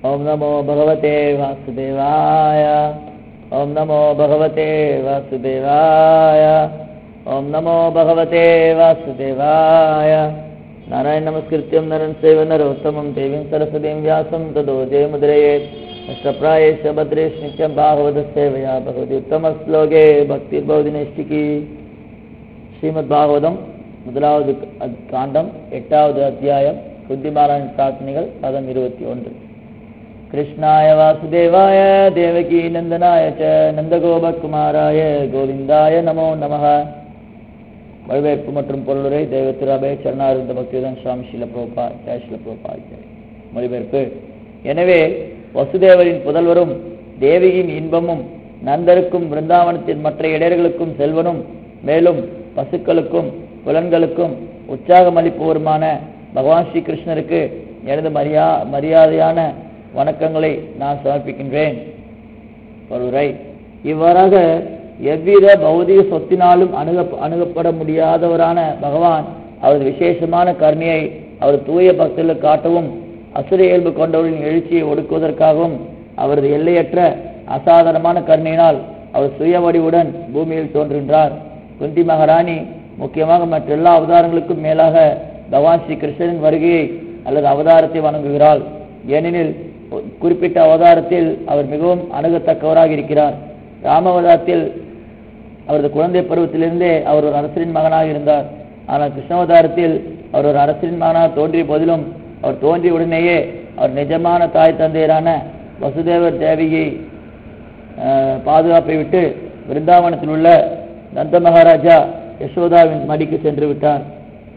ॐ नमो भगवते वासुदेवाय ॐ नमो भगवते वासुदेवाय ॐ नमो भगवते वासुदेवाय नारायण नमस्कृत्यं नरं चैव नरोत्तमं देवीं सरस्वतीं व्यासं तदो जयमुद्रयेत् अष्टप्रायेश भद्रेश नित्यं भागवतसेवया भगवति उत्तमश्लोके भक्तिर्भवदिनैष्टिकी ஸ்ரீமத் பாகவதம் முதலாவது அத்- காண்டம் எட்டாவது அத்தியாயம் புத்திமாராயண பிரார்த்தனைகள் பதம் இருபத்தி ஒன்று கிருஷ்ணாய வாசுதேவாய தேவகி நந்தனாய ச நந்தகோபகுமாராய கோவிந்தாய நமோ நமः வரவேற்பு மற்றும் பொருளுரை தெய்வ திராபய சரணாருந்த பக்தியுடன் சுவாமி ஸ்ரீல பிரபா ஜெய ஸ்ரீல பிரபா ஜெய். மொழிபெயர்ப்பு எனவே வசுதேவரின் புதல்வரும் தேவியின் இன்பமும் நந்தருக்கும் பிருந்தாவனத்தின் மற்ற இடையர்களுக்கும் செல்வனும் மேலும் பசுக்களுக்கும் புலன்களுக்கும் உற்சாகம் அளிப்பவருமான பகவான் ஸ்ரீ கிருஷ்ணருக்கு எனது மரியா மரியாதையான வணக்கங்களை நான் சமர்ப்பிக்கின்றேன் பொருளை இவ்வாறாக எவ்வித பௌதிக சொத்தினாலும் அணுக அணுகப்பட முடியாதவரான பகவான் அவரது விசேஷமான கருணையை அவர் தூய பக்தர்களுக்கு காட்டவும் அசுர இயல்பு கொண்டவர்களின் எழுச்சியை ஒடுக்குவதற்காகவும் அவரது எல்லையற்ற அசாதாரணமான கருணையினால் அவர் சுய வடிவுடன் பூமியில் தோன்றுகின்றார் குந்தி மகாராணி முக்கியமாக மற்ற எல்லா அவதாரங்களுக்கும் மேலாக பகவான் ஸ்ரீ கிருஷ்ணரின் வருகையை அல்லது அவதாரத்தை வணங்குகிறாள் ஏனெனில் குறிப்பிட்ட அவதாரத்தில் அவர் மிகவும் அணுகத்தக்கவராக இருக்கிறார் ராம அவதாரத்தில் அவரது குழந்தை பருவத்திலிருந்தே அவர் ஒரு அரசரின் மகனாக இருந்தார் ஆனால் கிருஷ்ணாவதாரத்தில் அவர் ஒரு அரசரின் மகனாக தோன்றிய போதிலும் அவர் தோன்றிய உடனேயே அவர் நிஜமான தாய் தந்தையரான வசுதேவர் தேவியை அஹ், பாதுகாப்பை விட்டு விருந்தாவனத்தில் உள்ள நந்த மகாராஜா யசோதாவின் மடிக்கு சென்று விட்டார்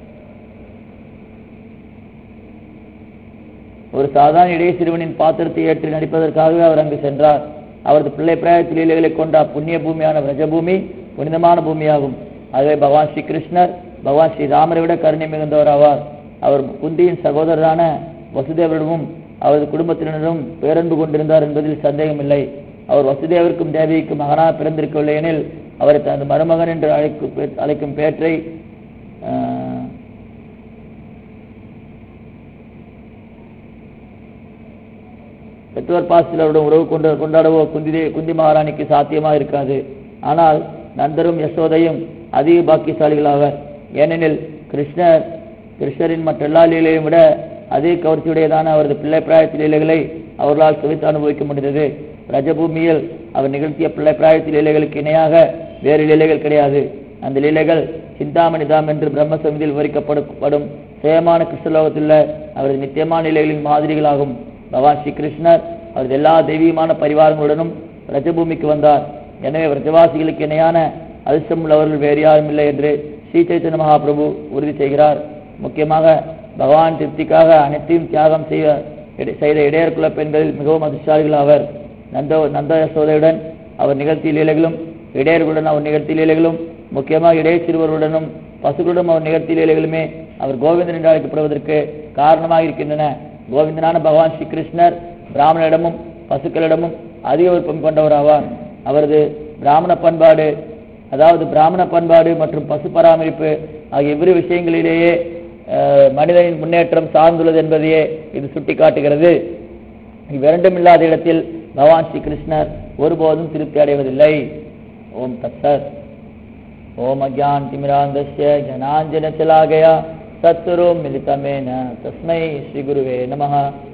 ஒரு சாதாரண இடைய சிறுவனின் பாத்திரத்தை ஏற்று நடிப்பதற்காகவே அவர் அங்கு சென்றார் அவரது பிள்ளை பிராயத் லீலைகளை கொண்ட புண்ணிய பூமியான பிரஜபூமி புனிதமான பூமியாகும் ஆகவே பகவான் ஸ்ரீ கிருஷ்ணர் பகவான் ஸ்ரீ ராமரை விட கருணை மிகுந்தவர் ஆவார் அவர் குந்தியின் சகோதரரான வசுதேவரிடமும் அவரது குடும்பத்தினரும் பேரன்பு கொண்டிருந்தார் என்பதில் சந்தேகமில்லை அவர் வசுதேவருக்கும் தேவிக்கும் மகனாக பிறந்திருக்கவில்லை எனில் அவரை தனது மருமகன் என்று அழைக்கும் அழைக்கும் பேற்றை ஆஹ், பெற்றோர் பாசிலருடன் உறவு கொண்டு கொண்டாடவோ குந்தி குந்தி மகாராணிக்கு சாத்தியமாக இருக்காது ஆனால் நந்தரும் யசோதையும் அதிக பாக்கியசாலிகளாவர் ஏனெனில் கிருஷ்ணர் கிருஷ்ணரின் மற்ற எல்லா லீலையும் விட அதிக கவர்ச்சியுடையதான அவரது பிள்ளை பிராயத்து லீலைகளை அவர்களால் சுவைத்து அனுபவிக்க முடிந்தது ரஜபூமியில் அவர் நிகழ்த்திய பிள்ளை பிராயத்து லீலைகளுக்கு இணையாக வேறு லீலைகள் கிடையாது அந்த லீலைகள் சிந்தாமணிதாம் என்று பிரம்ம சமிதியில் விவரிக்கப்படும் சுயமான கிருஷ்ணலோகத்தில் அவரது நித்தியமான லீலைகளின் மாதிரிகளாகும் பகவான் ஸ்ரீ கிருஷ்ணர் அவரது எல்லா தெய்வீகமான பரிவாரங்களுடனும் ரஜபூமிக்கு வந்தார் எனவே பிரஜவாசிகளுக்கு இணையான அதிர்ஷ்டம் உள்ளவர்கள் வேறு யாரும் இல்லை என்று ஸ்ரீ சைத்தன்ய மகாபிரபு உறுதி செய்கிறார் முக்கியமாக பகவான் திருப்திக்காக அனைத்தையும் தியாகம் செய்ய இடை- செய்த இடையர்குல பெண்களில் மிகவும் அதிர்ஷ்டாளிகள் அவர் நந்த நந்த யசோதையுடன் அவர் நிகழ்த்திய லீலைகளும் இடையர்களுடன் அவர் நிகழ்த்திய லீலைகளும் முக்கியமாக இடைய சிறுவர்களுடனும் பசுகளுடன் அவர் நிகழ்த்திய லீலைகளுமே அவர் கோவிந்தன் என்று அழைக்கப்படுவதற்கு காரணமாக இருக்கின்றன கோவிந்தனான பகவான் ஸ்ரீ கிருஷ்ணர் பிராமணரிடமும் பசுக்களிடமும் அதிக விருப்பம் கொண்டவர் ஆவார் அவரது பிராமண பண்பாடு அதாவது பிராமண பண்பாடு மற்றும் பசு பராமரிப்பு ஆகிய இவ்விரு விஷயங்களிலேயே அஹ், மனிதனின் முன்னேற்றம் சார்ந்துள்ளது என்பதையே இது சுட்டிக்காட்டுகிறது இவ்விரண்டும் இல்லாத இடத்தில் பகவான் ஸ்ரீ கிருஷ்ணர் ஒருபோதும் திருப்தி அடைவதில்லை ஓம் தத்சத் ओम अज्ञान तिमिरांधस्य ज्ञानाञ्जनशलाकया सत्स्वरूं मिलितमेन तस्मै श्रीगुरुवे नमः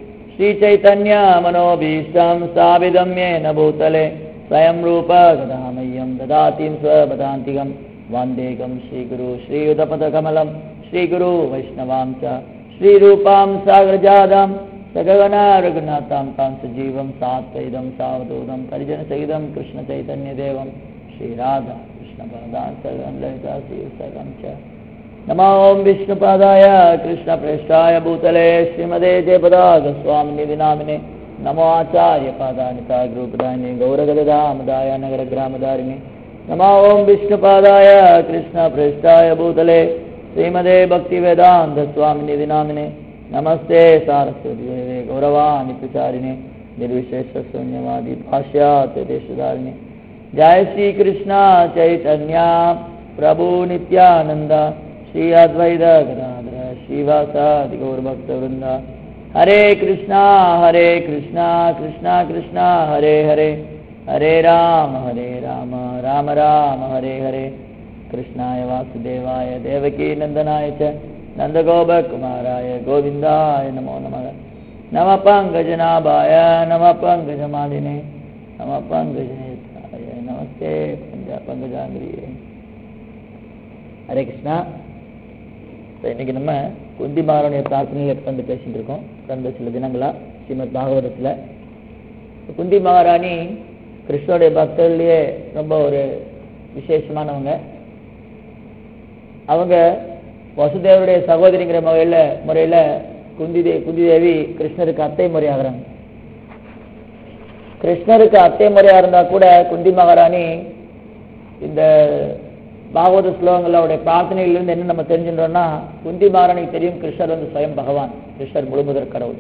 श्रीचैतन्यमनोभीष्टं स्थापितं येन भूतले स्वयं रूप गदामह्यं ददातिं स्वपदान्तिकं वान्देकं श्रीगुरु श्रीयुतपदकमलं श्रीगुरु वैष्णवां च श्रीरूपां सागरजादां सगगना रघुनाथां तां सजीवं सात्वैदं सावधूतं परिजनसहितं कृष्णचैतन्यदेवं श्रीराधा कृष्णपादान् सर्वं ललिता श्रीसर्वं च नमो ॐ विष्णुपादाय कृष्णप्रेष्ठाय भूतले श्रीमदे जयपदागस्वामिनिधि नामिने नमो आचार्यपादानिता गुरुपदायिने गौरगदामदाय नगरग्रामदारिणे नमो ॐ विष्णुपादाय कृष्णप्रेष्ठाय भूतले श्रीमदे भक्तिवेदान्तस्वामिनिधि नामिने नमस्ते सारस्वती देवे गौरवाणि प्रचारिणे निर्विशेषशून्यवादी भाष्यात् देशधारिणे जय श्री कृष्णा चैतन्य प्रभु नित्यानंद श्री अद्वैत गदाधर श्रीवासादि गौरभक्तवृंद ஹரே கிருஷ்ணா ஹரே கிருஷ்ணா கிருஷ்ணா கிருஷ்ணா ஹரே ஹரே ஹரே ராம ஹரே ராம ராம ராம ஹரே ஹரே கிருஷ்ணாய வாசுதேவாய தேவகி நந்தனாய ச நந்தகோபகுமாராய கோவிந்தாய நமோ நமக நம பங்கஜநாபாய நம பங்கஜமாலினே நம பங்கஜநேத்ராய நமஸ்தே பஞ்ச பங்கஜாங்கிரியே ஹரே கிருஷ்ணா இப்போ இன்னைக்கு நம்ம குந்தி மகாராணிய பிரார்த்தனைகளை வந்து பேசிட்டு இருக்கோம் கடந்த சில தினங்களா ஸ்ரீமத் பாகவதத்தில் குந்தி மகாராணி கிருஷ்ணனுடைய பக்தர்கள்லயே ரொம்ப ஒரு விசேஷமானவங்க அவங்க வசுதேவருடைய சகோதரிங்கிற முறையில் முறையில் குந்தி தே குந்தி தேவி கிருஷ்ணருக்கு அத்தை முறையாகிறாங்க கிருஷ்ணருக்கு அத்தை முறையாக இருந்தால் கூட குந்தி மகாராணி இந்த பாகவத ஸ்லோகங்கள் அவருடைய பிரார்த்தனையிலிருந்து என்ன நம்ம தெரிஞ்சுட்டோம்னா குந்தி மகாராணிக்கு தெரியும் கிருஷ்ணர் வந்து ஸ்வயம் பகவான் கிருஷ்ணர் முழுமுதற் கடவுள்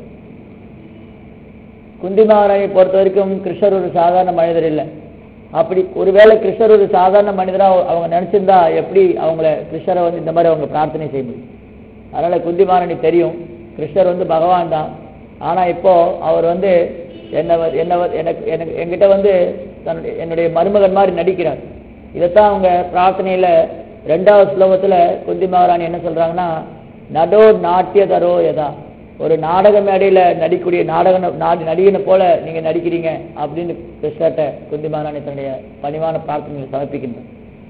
குந்தி மகாராணியை பொறுத்த வரைக்கும் கிருஷ்ணர் ஒரு சாதாரண மனிதர் இல்லை அப்படி ஒருவேளை கிருஷ்ணர் ஒரு சாதாரண மனிதரா அவங்க நினைச்சிருந்தா எப்படி அவங்கள கிருஷ்ணரை வந்து இந்த மாதிரி அவங்க பிரார்த்தனை செய்ய முடியும் அதனால குந்தி மகாராணி தெரியும் கிருஷ்ணர் வந்து பகவான் தான் ஆனா இப்போ அவர் வந்து என்ன என்ன எனக்கு எனக்கு என்கிட்ட வந்து தன்னுடைய என்னுடைய மருமகன் மாதிரி நடிக்கிறார் இதைத்தான் அவங்க பிரார்த்தனையில ரெண்டாவது ஸ்லோகத்துல குந்தி மகாராணி என்ன சொல்றாங்கன்னா நடோ நாட்டிய தரோ எதா ஒரு நாடக மேடையில நடிக்கக்கூடிய நாடக நாடு நடிகனை போல நீங்க நடிக்கிறீங்க அப்படின்னு கிருஷ்ணர்கிட்ட குந்தி மகாராணி தன்னுடைய பணிவான பிரார்த்தனைகளை சமர்ப்பிக்கின்றார்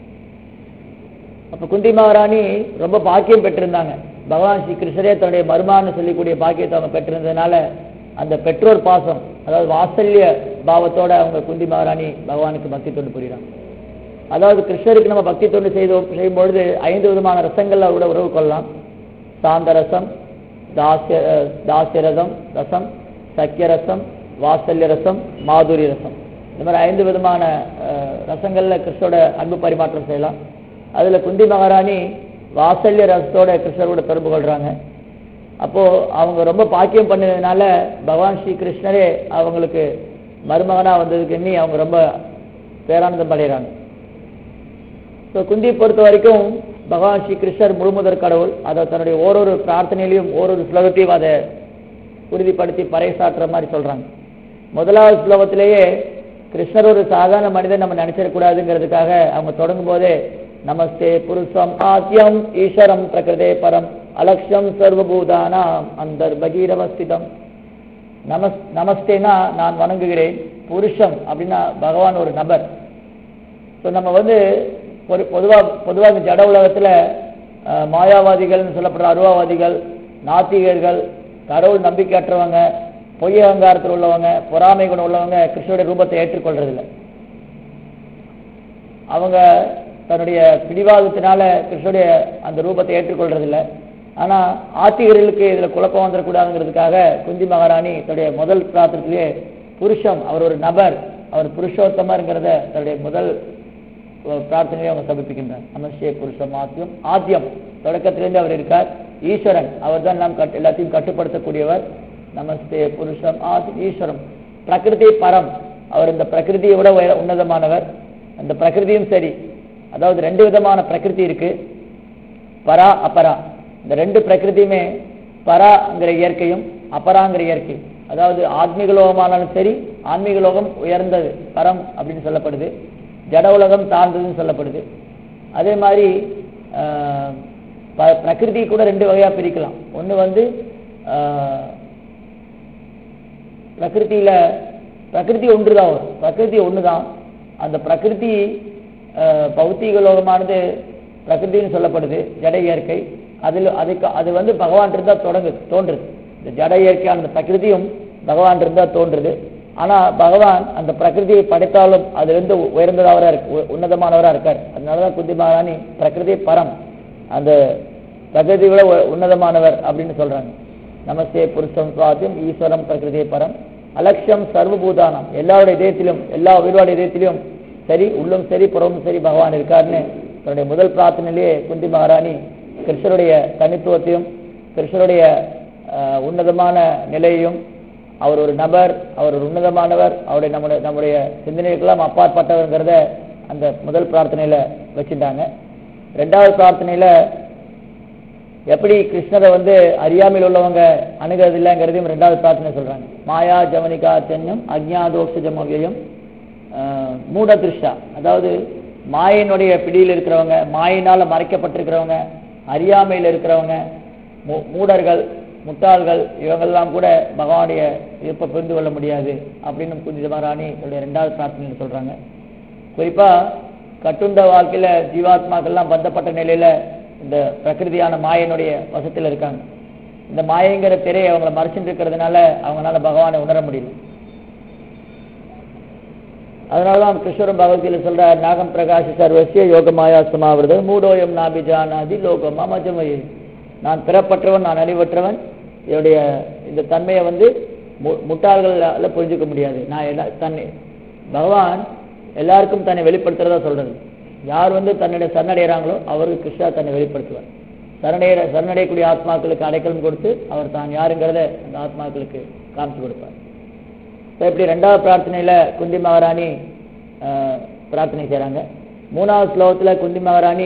அப்ப குந்தி மகாராணி ரொம்ப பாக்கியம் பெற்றிருந்தாங்க பகவான் ஸ்ரீ கிருஷ்ணரே தன்னுடைய மருமான்னு சொல்லக்கூடிய பாக்கியத்தை அவங்க பெற்றிருந்ததுனால அந்த பெற்றோர் பாசம் அதாவது வாசல்ய பாவத்தோட அவங்க குந்தி மகாராணி பகவானுக்கு பக்தி தொண்டு புரியுறாங்க அதாவது கிருஷ்ணருக்கு நம்ம பக்தி தொண்டு செய்து செய்யும் பொழுது ஐந்து விதமான ரசங்கள்ல கூட உறவு கொள்ளலாம் சாந்த ரசம் தாசிய தாசியரசம் ரசம் சக்கியரசம் வாசல்ய ரசம் மாதுரி ரசம் இந்த மாதிரி ஐந்து விதமான ரசங்கள்ல கிருஷ்ணோட அன்பு பரிமாற்றம் செய்யலாம் அதுல குந்தி மகாராணி வாசல்ய ரசத்தோட கிருஷ்ணரோட தொடர்பு கொள்றாங்க அப்போ அவங்க ரொம்ப பாக்கியம் பண்ணதுனால பகவான் ஸ்ரீ கிருஷ்ணரே அவங்களுக்கு மருமகனா வந்ததுக்கு எண்ணி அவங்க ரொம்ப பேரானந்தம் அடைகிறாங்க ஸோ குந்தியை பொறுத்த வரைக்கும் பகவான் ஸ்ரீ கிருஷ்ணர் முழுமுதற் கடவுள் அதை தன்னுடைய ஓரொரு பிரார்த்தனையிலையும் ஓரொரு ஸ்லோகத்தையும் அதை உறுதிப்படுத்தி பறைசாற்றுற மாதிரி சொல்றாங்க முதலாவது ஸ்லோகத்திலேயே கிருஷ்ணர் ஒரு சாதாரண மனிதன் நம்ம நினைச்சிடக்கூடாதுங்கிறதுக்காக அவங்க தொடங்கும் போதே நமஸ்தே புருஷம் ஆத்தியம் ஈஸ்வரம் பிரகிருதே பரம் அலட்சம் சர்வபூதானாம் அந்தர் பகீரவஸ்திதம் நமஸ் நமஸ்தேனா நான் வணங்குகிறேன் புருஷம் அப்படின்னா பகவான் ஒரு நபர் ஸோ நம்ம வந்து ஒரு பொதுவாக பொதுவாக ஜட உலகத்தில் மாயாவாதிகள்னு சொல்லப்படுற அருவாவாதிகள் நாத்திகர்கள் கடவுள் நம்பிக்கையற்றவங்க பொய் அகங்காரத்தில் உள்ளவங்க பொறாமை குணம் உள்ளவங்க கிருஷ்ணனுடைய ரூபத்தை ஏற்றுக்கொள்றதில்லை அவங்க தன்னுடைய பிடிவாதத்தினால கிருஷ்ணனுடைய அந்த ரூபத்தை ஏற்றுக்கொள்றதில்லை ஆனா ஆத்திகர்களுக்கு இதுல குழப்பம் வந்துடக்கூடாதுங்கிறதுக்காக குந்தி மகாராணி தன்னுடைய முதல் பிரார்த்தத்திலேயே புருஷம் அவர் ஒரு நபர் அவர் புருஷோத்தமருங்கிறத தன்னுடைய முதல் பிரார்த்தனையை அவங்க சமர்ப்பிக்கின்றார் நமஸ்தே புருஷம் ஆத்தியம் ஆத்தியம் தொடக்கத்திலிருந்து அவர் இருக்கார் ஈஸ்வரன் அவர் தான் நாம் கட்டு எல்லாத்தையும் கட்டுப்படுத்தக்கூடியவர் நமஸ்தே புருஷம் ஆதி ஈஸ்வரம் பிரகிருதி பரம் அவர் இந்த பிரகிருதியை விட உயர- உன்னதமானவர் அந்த பிரகிருதியும் சரி அதாவது ரெண்டு விதமான பிரகிருதி இருக்கு பரா அபரா இந்த ரெண்டு பிரகிருதியுமே பராங்கிற இயற்கையும் அபராங்கிற இயற்கை அதாவது ஆத்மீக லோகமானாலும் சரி ஆன்மீக லோகம் உயர்ந்தது பரம் அப்படின்னு சொல்லப்படுது ஜட உலகம் தாழ்ந்ததுன்னு சொல்லப்படுது அதே மாதிரி ஆஹ், ப- பிரகிருதி கூட ரெண்டு வகையா பிரிக்கலாம் ஒண்ணு வந்து ஆஹ், பிரகிருதியில பிரகிருதி ஒன்றுதான் வரும் பிரகிருதி ஒண்ணுதான் அந்த பிரகிருதி ஆஹ், பௌத்தீக லோகமானது பிரகிருதின்னு சொல்லப்படுது ஜட இயற்கை அதில் அதுக்கு அது வந்து பகவான் இருந்தா தொடங்குது தோன்றுது இந்த ஜட இயற்கையான அந்த பிரகிருதியும் பகவான் இருந்தா தோன்றுது ஆனா பகவான் அந்த பிரகிருதியை படைத்தாலும் அதுல இருந்து உயர்ந்ததவரா இருக்கு உ- உன்னதமானவரா இருக்கார் அதனாலதான் குந்தி மகாராணி பிரகிருதி பரம் அந்த பிரகிருதி விட உ- உன்னதமானவர் அப்படின்னு சொல்றாங்க நமஸ்தே புருஷம் சுவாத்தியம் ஈஸ்வரம் பிரகிருதி பரம் அலட்சியம் சர்வபூதானம் எல்லாருடைய இதயத்திலும் எல்லா உயிரோட இதயத்திலும் சரி உள்ளும் சரி புறமும் சரி பகவான் இருக்காருன்னு தன்னுடைய முதல் பிரார்த்தனையிலேயே குந்தி மகாராணி கிருஷ்ணருடைய தனித்துவத்தையும் கிருஷ்ணருடைய ஆஹ், உன்னதமான நிலையையும் அவர் ஒரு நபர் அவர் ஒரு உன்னதமானவர் அவருடைய நம்முடைய நம்முடைய சிந்தனைக்கெல்லாம் அப்பாற்பட்டவர்ங்கிறத அந்த முதல் பிரார்த்தனையில வச்சுட்டாங்க ரெண்டாவது பிரார்த்தனையில எப்படி கிருஷ்ணரை வந்து அறியாமையில் உள்ளவங்க அணுகிறது இல்லைங்கிறதையும் ரெண்டாவது பிரார்த்தனை சொல்றாங்க மாயா ஜவனிகா சென்னம் அஜ்ஞாதோக்ஷஜமவ்யம் மூட திருஷ்டா அதாவது மாயினுடைய பிடியில் இருக்கிறவங்க மாயினால மறைக்கப்பட்டிருக்கிறவங்க அறியாமையில் இருக்கிறவங்க மூ- மூடர்கள் முட்டாள்கள் இவங்கெல்லாம் கூட பகவானுடைய இருப்பை புரிந்து கொள்ள முடியாது அப்படின்னு குஞ்சித மகாராணி தன்னுடைய ரெண்டாவது பிரார்த்தனை சொல்றாங்க குறிப்பா கட்டுண்ட வாழ்க்கையில ஜீவாத்மாக்கள்லாம் பந்தப்பட்ட நிலையில இந்த பிரகிருதியான மாயனுடைய வசத்துல இருக்காங்க இந்த மாயங்கிற திரையை அவங்கள மறைச்சிட்டு இருக்கிறதுனால அவங்களால பகவானை உணர முடியல அதனாலதான் கிருஷ்ணரும் பகவத்கீதை சொல்ற நாகம் பிரகாஷ் சர்வசிய யோக மாயா சமாவிரத மூடோயம் நாபிஜானாதி லோகம் அமஜமயே நான் பிறப்பற்றவன் நான் அறிவற்றவன் என்னுடைய இந்த தன்மையை வந்து மு- முட்டாள்களால புரிஞ்சுக்க முடியாது நான் எல்லா தன்னை பகவான் எல்லாருக்கும் தன்னை வெளிப்படுத்துறதா சொல்றது யார் வந்து தன்னுடைய சரணடைகிறாங்களோ அவருக்கு கிருஷ்ணா தன்னை வெளிப்படுத்துவார் சரணடைய சரணடையக்கூடிய ஆத்மாக்களுக்கு அடைக்கலம் கொடுத்து அவர் தான் யாருங்கிறத அந்த ஆத்மாக்களுக்கு காமிச்சு கொடுப்பார் இப்போ இப்படி ரெண்டாவது பிரார்த்தனையில குந்தி மகாராணி ஆஹ், பிரார்த்தனை செய்றாங்க மூணாவது ஸ்லோகத்துல குந்தி மகாராணி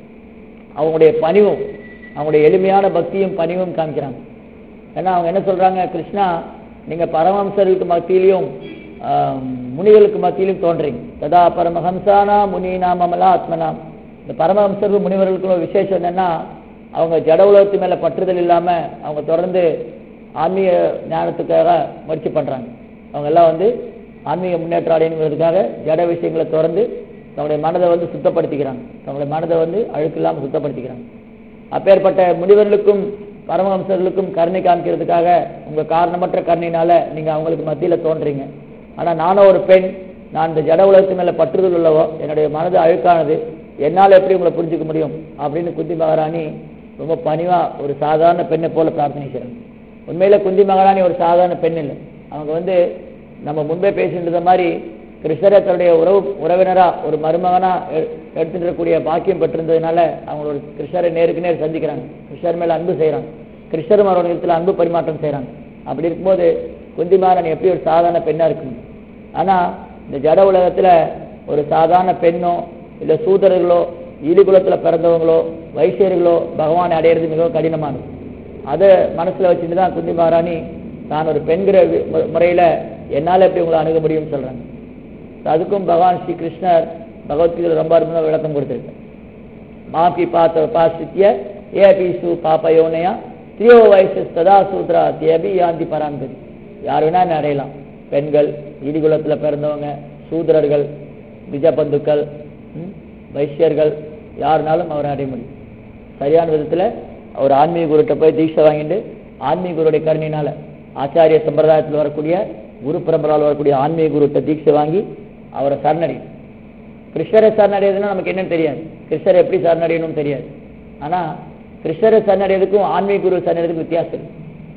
அவங்களுடைய பணிவும் அவங்களுடைய எளிமையான பக்தியும் பணிவும் காமிக்கிறாங்க ஏன்னா அவங்க என்ன சொல்றாங்க கிருஷ்ணா நீங்க பரமஹம்சர்களுக்கு மத்தியிலையும் ஆஹ், முனிகளுக்கு மத்தியிலும் தோன்றீங்க ததா பரமஹம்சானா முனினா மமலா ஆத்மனாம் இந்த பரமஹம்சர்கள் முனிவர்களுக்கு ஒரு விசேஷம் என்னன்னா அவங்க ஜட உலகத்து மேல பற்றுதல் இல்லாம அவங்க தொடர்ந்து ஆன்மீக ஞானத்துக்காக முயற்சி பண்றாங்க அவங்க எல்லாம் வந்து ஆன்மீக முன்னேற்றம் அடையணுங்கிறதுக்காக ஜட விஷயங்களை தொடர்ந்து தங்களுடைய மனதை வந்து சுத்தப்படுத்திக்கிறாங்க தங்களுடைய மனதை வந்து அழுக்கு இல்லாமல் சுத்தப்படுத்திக்கிறாங்க அப்பேற்பட்ட முனிவர்களுக்கும் பரமஹம்சர்களுக்கும் கருணை காமிக்கிறதுக்காக உங்க காரணமற்ற கருணையினால நீங்க அவங்களுக்கு மத்தியில தோன்றீங்க ஆனா நானும் ஒரு பெண் நான் இந்த ஜட உலகத்து மேல பற்றுதல் உள்ளவோ என்னுடைய மனது அழுக்கானது என்னால எப்படி உங்களை புரிஞ்சுக்க முடியும் அப்படின்னு குந்தி மகாராணி ரொம்ப பணிவா ஒரு சாதாரண பெண்ணை போல பிரார்த்தனை செய்றாங்க உண்மையில குந்தி மகாராணி ஒரு சாதாரண பெண் இல்லை அவங்க வந்து நம்ம முன்பே பேசிட்டு மாதிரி கிருஷ்ணரை தன்னுடைய உறவு உறவினரா ஒரு மருமகனா எ- எடுத்துட்டு இருக்கக்கூடிய பாக்கியம் பெற்றிருந்ததுனால அவங்க ஒரு கிருஷ்ணரை நேருக்கு நேர் சந்திக்கிறாங்க கிருஷ்ணர் மேல அன்பு செய்றாங்க கிருஷ்ணரும் அவரோட இடத்துல அன்பு பரிமாற்றம் செய்றாங்க அப்படி இருக்கும்போது குந்தி மகாராணி எப்படி ஒரு சாதாரண பெண்ணா இருக்கும் ஆனா இந்த ஜட உலகத்துல ஒரு சாதாரண பெண்ணோ இல்ல சூதரர்களோ ஈலிகுலத்துல பிறந்தவங்களோ வைசியர்களோ பகவானை அடையிறது மிகவும் கடினமானது அதை மனசுல வச்சுட்டு தான் குந்தி மகாராணி நான் ஒரு பெண்கிற வி- மு- முறையில என்னால எப்படி உங்களை அணுக முடியும்னு சொல்றாங்க அதுக்கும் பகவான் ஸ்ரீ கிருஷ்ணர் பகவத்கீதையில் ரொம்ப அருமையாக விளக்கம் கொடுத்திருக்கார் மாபி பாத்த பாசித்ய ஏ பீசு பாப்பயோனையா திரியோ வயசு ததா சூத்ரா தேபி யாந்தி பராந்ததி யார் வேணா என்ன அடையலாம் பெண்கள் இடிகுலத்துல பிறந்தவங்க சூத்திரர்கள் விஜபந்துக்கள் ம், வைசியர்கள் யாருனாலும் அவரை அடைய முடியும் சரியான விதத்துல அவர் ஆன்மீக குருட்ட போய் தீட்சை வாங்கிட்டு ஆன்மீக குருடைய கருணினால ஆச்சாரிய சம்பிரதாயத்தில் வரக்கூடிய குரு பரம்பரால் வரக்கூடிய ஆன்மீக குருட்ட தீட்சை வாங்கி அவரை சரணடையும் கிருஷ்ணரை சரணடையதுன்னா நமக்கு என்னன்னு தெரியாது கிருஷ்ணரை எப்படி சரணடையணும்னு தெரியாது ஆனா கிருஷ்ணரை சரணடையதுக்கும் ஆன்மீக குரு சரணடையதுக்கும் வித்தியாசம் இருக்கு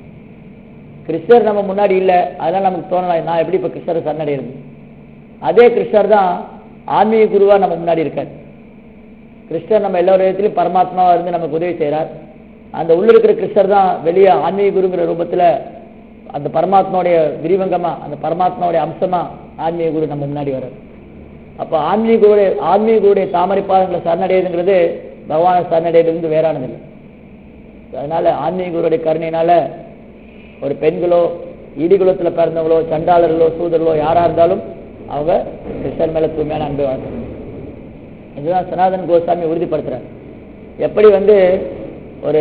கிருஷ்ணர் நம்ம முன்னாடி இல்ல அதெல்லாம் நமக்கு தோணலாம் நான் எப்படி இப்ப கிருஷ்ணரை சரணடைகிறது அதே கிருஷ்ணர் தான் ஆன்மீக குருவா நம்ம முன்னாடி இருக்கார் கிருஷ்ணர் நம்ம எல்லா விதத்திலும் பரமாத்மாவா இருந்து நமக்கு உதவி செய்றார் அந்த உள்ள இருக்கிற கிருஷ்ணர் தான் வெளியே ஆன்மீக குருங்கிற ரூபத்துல அந்த பரமாத்மாவுடைய விரிவங்கமா அந்த பரமாத்மாவுடைய அம்சமா ஆன்மீக குரு நம்ம முன்னாடி வர்றார் அப்ப ஆன்மீக குருடைய ஆன்மீக குருடைய தாமரை பாதங்களை சரணடையுதுங்கிறது பகவானை சரணடையிலிருந்து வேறானது இல்லை அதனால ஆன்மீக குருடைய கருணையினால ஒரு பெண்களோ இடிகுலத்துல பிறந்தவங்களோ சண்டாளர்களோ சூதர்களோ யாரா இருந்தாலும் அவங்க கிருஷ்ணர் மேல தூய்மையான அன்பை வாழ்க்கணும் இதுதான் சனாதன் கோஸ்வாமி உறுதிப்படுத்துறார் எப்படி வந்து ஒரு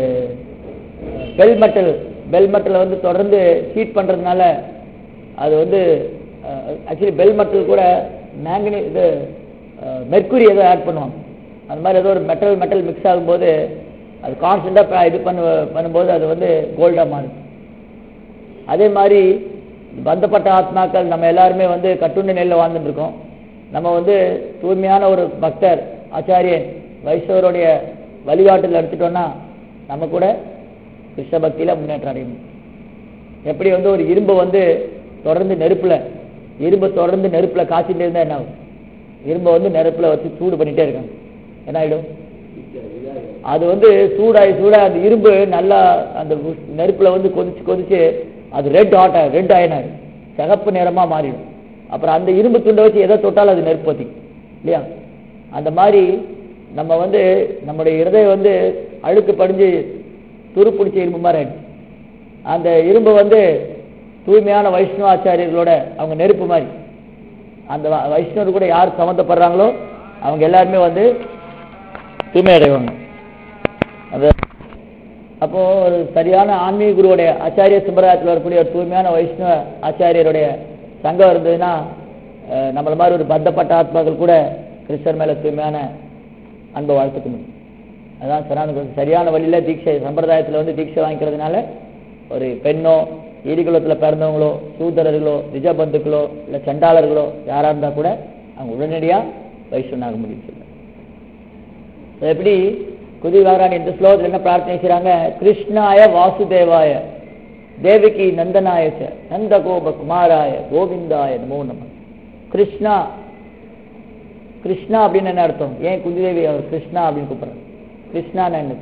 பெல் மெட்டல் பெல் மெட்டலை வந்து தொடர்ந்து ஹீட் பண்றதுனால அது வந்து ஆக்சுவலி பெல் மெட்டல் கூட மேங்கனி இது மெர்க்குரி ஏதோ ஆட் பண்ணுவாங்க அந்த மாதிரி ஏதோ ஒரு மெட்டல் மெட்டல் மிக்ஸ் ஆகும்போது அது கான்ஸ்டண்டாக இது பண்ணு பண்ணும்போது அது வந்து கோல்டாக மாறுது அதே மாதிரி பந்தப்பட்ட ஆத்மாக்கள் நம்ம எல்லாருமே வந்து கட்டுண்ட நெல்ல வாழ்ந்துட்டு இருக்கோம் நம்ம வந்து தூய்மையான ஒரு பக்தர் ஆச்சாரியன் வைஷ்ணவருடைய வழிகாட்டுதல் எடுத்துட்டோம்னா நம்ம கூட கிருஷ்ண பக்தியில முன்னேற்றம் அடையணும் எப்படி வந்து ஒரு இரும்பை வந்து தொடர்ந்து நெருப்புல இரும்பை தொடர்ந்து நெருப்புல காய்ச்சிட்டு இருந்தா என்ன ஆகும் இரும்பை வந்து நெருப்புல வச்சு சூடு பண்ணிட்டே இருக்காங்க என்ன ஆயிடும் அது வந்து சூடாகி சூடாக அந்த இரும்பு நல்லா அந்த உஸ்- நெருப்புல வந்து கொதிச்சு கொதிச்சு அது ரெட் ஹாட் ரெட் ஆயினாரு சிகப்பு நிறமா மாறிடும் அப்புறம் அந்த இரும்பு துண்டை வச்சு எதை தொட்டாலும் அது நெருப்பு பத்தி இல்லையா அந்த மாதிரி நம்ம வந்து நம்முடைய இருதயம் வந்து அழுக்கு படிஞ்சு துரு பிடிச்ச இரும்பு மாதிரி ஆயிடுச்சு அந்த இரும்பு வந்து தூய்மையான வைஷ்ணவ ஆச்சாரியர்களோட அவங்க நெருப்பு மாதிரி அந்த வ- வைஷ்ணவர் கூட யார் சம்மந்தப்படுறாங்களோ அவங்க எல்லாருமே வந்து தூய்மை அடைவாங்க அது அப்போ ஒரு சரியான ஆன்மீக குருவுடைய ஆச்சாரிய சம்பிரதாயத்தில் வரக்கூடிய ஒரு தூய்மையான வைஷ்ணவ ஆச்சாரியருடைய சங்கம் இருந்ததுன்னா அஹ், நம்மள மாதிரி ஒரு பந்தப்பட்ட ஆத்மாக்கள் கூட கிருஷ்ணர் மேல தூய்மையான அன்பை வளர்த்துக்க முடியும் அதான் சனாதன சரியான வழியில தீட்சை சம்பிரதாயத்துல வந்து தீட்சை வாங்கிக்கிறதுனால ஒரு பெண்ணோ ஈரிகுலத்துல பிறந்தவங்களோ சூதரர்களோ நிஜபந்துக்களோ இல்ல சண்டாளர்களோ யாரா இருந்தா கூட அவங்க உடனடியா வைஷ்ணவனாக முடியும் சொல்ல எப்படி குதி வாராணி இந்த ஸ்லோகத்தில் என்ன பிரார்த்தனை செய்றாங்க கிருஷ்ணாய வாசுதேவாய தேவகி நந்தனாய ச நந்த கோப குமாராய கோவிந்தாய நமோ நம கிருஷ்ணா கிருஷ்ணா அப்படின்னு என்ன அர்த்தம் ஏன் குந்திதேவி அவர் கிருஷ்ணா அப்படின்னு கூப்பிடுறாங்க கிருஷ்ணான்னு என்ன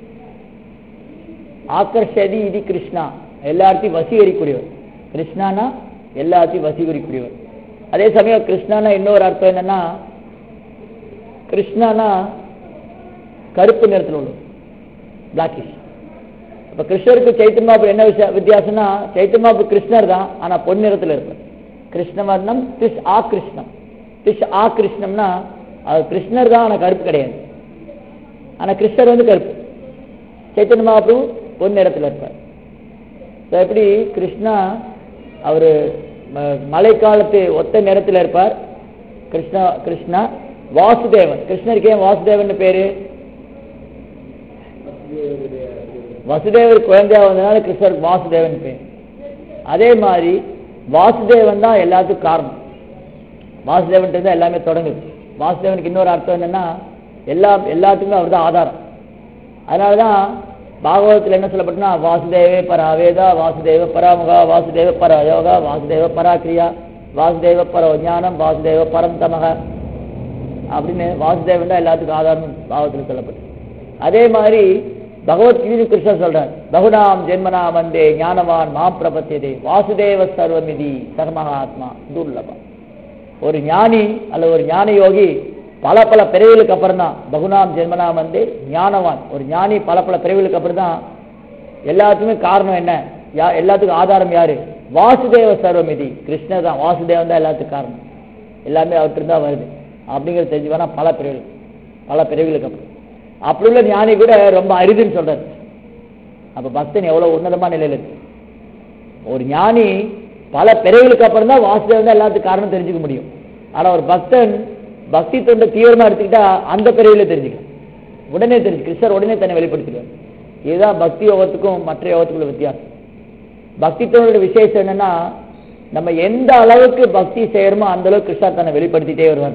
ஆக்கர்ஷதி இது கிருஷ்ணா எல்லாத்தையும் வசீகரிக்கூடியவர் கிருஷ்ணானா எல்லாத்தையும் வசீகரிக்கூடியவர் அதே சமயம் கிருஷ்ணானா இன்னொரு அர்த்தம் என்னன்னா கிருஷ்ணானா கருப்பு நிறத்தில் உள்ளது பிளாக்கிஷ் இப்ப கிருஷ்ணருக்கு சைத்தன்மாபு என்ன விஷயம் வித்தியாசம்னா சைத்தன்மாபு கிருஷ்ணர் தான் ஆனா பொன் நிறத்துல இருப்பார் கிருஷ்ணவர்ணம் திஷ் ஆ கிருஷ்ணம் திஷ் ஆ கிருஷ்ணம்னா அது கிருஷ்ணர் தான் ஆனா கருப்பு கிடையாது ஆனா கிருஷ்ணர் வந்து கருப்பு சைத்தன்ய மகாபிரபு பொன் நிறத்துல இருப்பார் So, எப்படி கிருஷ்ணா அவரு ம- மழைக்காலத்து ஒத்த நிறத்துல இருப்பார் கிருஷ்ணா கிருஷ்ணா வாசுதேவன் கிருஷ்ணருக்கு ஏன் வாசுதேவன் பேரு வசுதேவர் குழந்தையா வந்தனால கிருஷ்ணர் வாசுதேவன் பேர் அதே மாதிரி வாசுதேவன் தான் எல்லாத்துக்கும் காரணம் வாசுதேவன் தான் எல்லாமே தொடங்குது வாசுதேவனுக்கு இன்னொரு அர்த்தம் என்னன்னா எல்லா எல்லாத்துக்குமே அவர் தான் ஆதாரம் அதனாலதான் பாகவதத்தில் என்ன சொல்லப்பட்டுனா வாசுதேவே பரா வேதா வாசுதேவ பராமுகா வாசுதேவ பர யோகா வாசுதேவ பராக்கிரியா வாசுதேவ பரோ ஞானம் வாசுதேவ பரந்தமக அப்படின்னு வாசுதேவன் தான் எல்லாத்துக்கும் ஆதாரம் பாகவத்தில் சொல்லப்பட்டு அதே மாதிரி பகவத்கீதை கிருஷ்ணர் சொல்றார் பகுனாம் ஜென்மனாம் வந்தே ஞானவான் மாம் பிரபத்தியதே வாசுதேவ சர்வமிதி சகமகாத்மா துர்லபம் ஒரு ஞானி அல்லது ஒரு ஞான யோகி பல பல பிறவிகளுக்கு அப்புறம் தான் பகுனாம் ஜென்மனாம் வந்து ஞானவான் ஒரு ஞானி பல பல பிறவிகளுக்கு அப்புறம் தான் எல்லாத்துக்குமே காரணம் என்ன யா எல்லாத்துக்கும் ஆதாரம் யாரு வாசுதேவ சர்வமிதி கிருஷ்ணர் தான் வாசுதேவன் தான் எல்லாத்துக்கும் காரணம் எல்லாமே அவர்கிட்ட தான் வருது அப்படிங்கிறது தெரிஞ்சுவானா பல பிறவிகள் பல பிறவிகளுக்கு அப்புறம் அப்படி உள்ள ஞானி கூட ரொம்ப அரிதுன்னு சொல்றாரு அப்ப பக்தன் எவ்வளவு உன்னதமான நிலையில இருக்கு ஒரு ஞானி பல பிறவிகளுக்கு அப்புறம் தான் வாசுதேவன் தான் எல்லாத்துக்கும் காரணம் தெரிஞ்சுக்க முடியும் ஆனா ஒரு பக்தன் பக்தி தொண்டை தீவிரமா எடுத்துக்கிட்டா அந்த பிறவியில தெரிஞ்சுக்கலாம் உடனே தெரிஞ்சு கிருஷ்ணர் உடனே தன்னை வெளிப்படுத்திடுவார் இதுதான் பக்தி யோகத்துக்கும் மற்ற யோகத்துக்குள்ள வித்தியாசம் பக்தி தொண்டோட விசேஷம் என்னன்னா நம்ம எந்த அளவுக்கு பக்தி செய்யறோமோ அந்த அளவுக்கு கிருஷ்ணர் தன்னை வெளிப்படுத்திட்டே வருவார்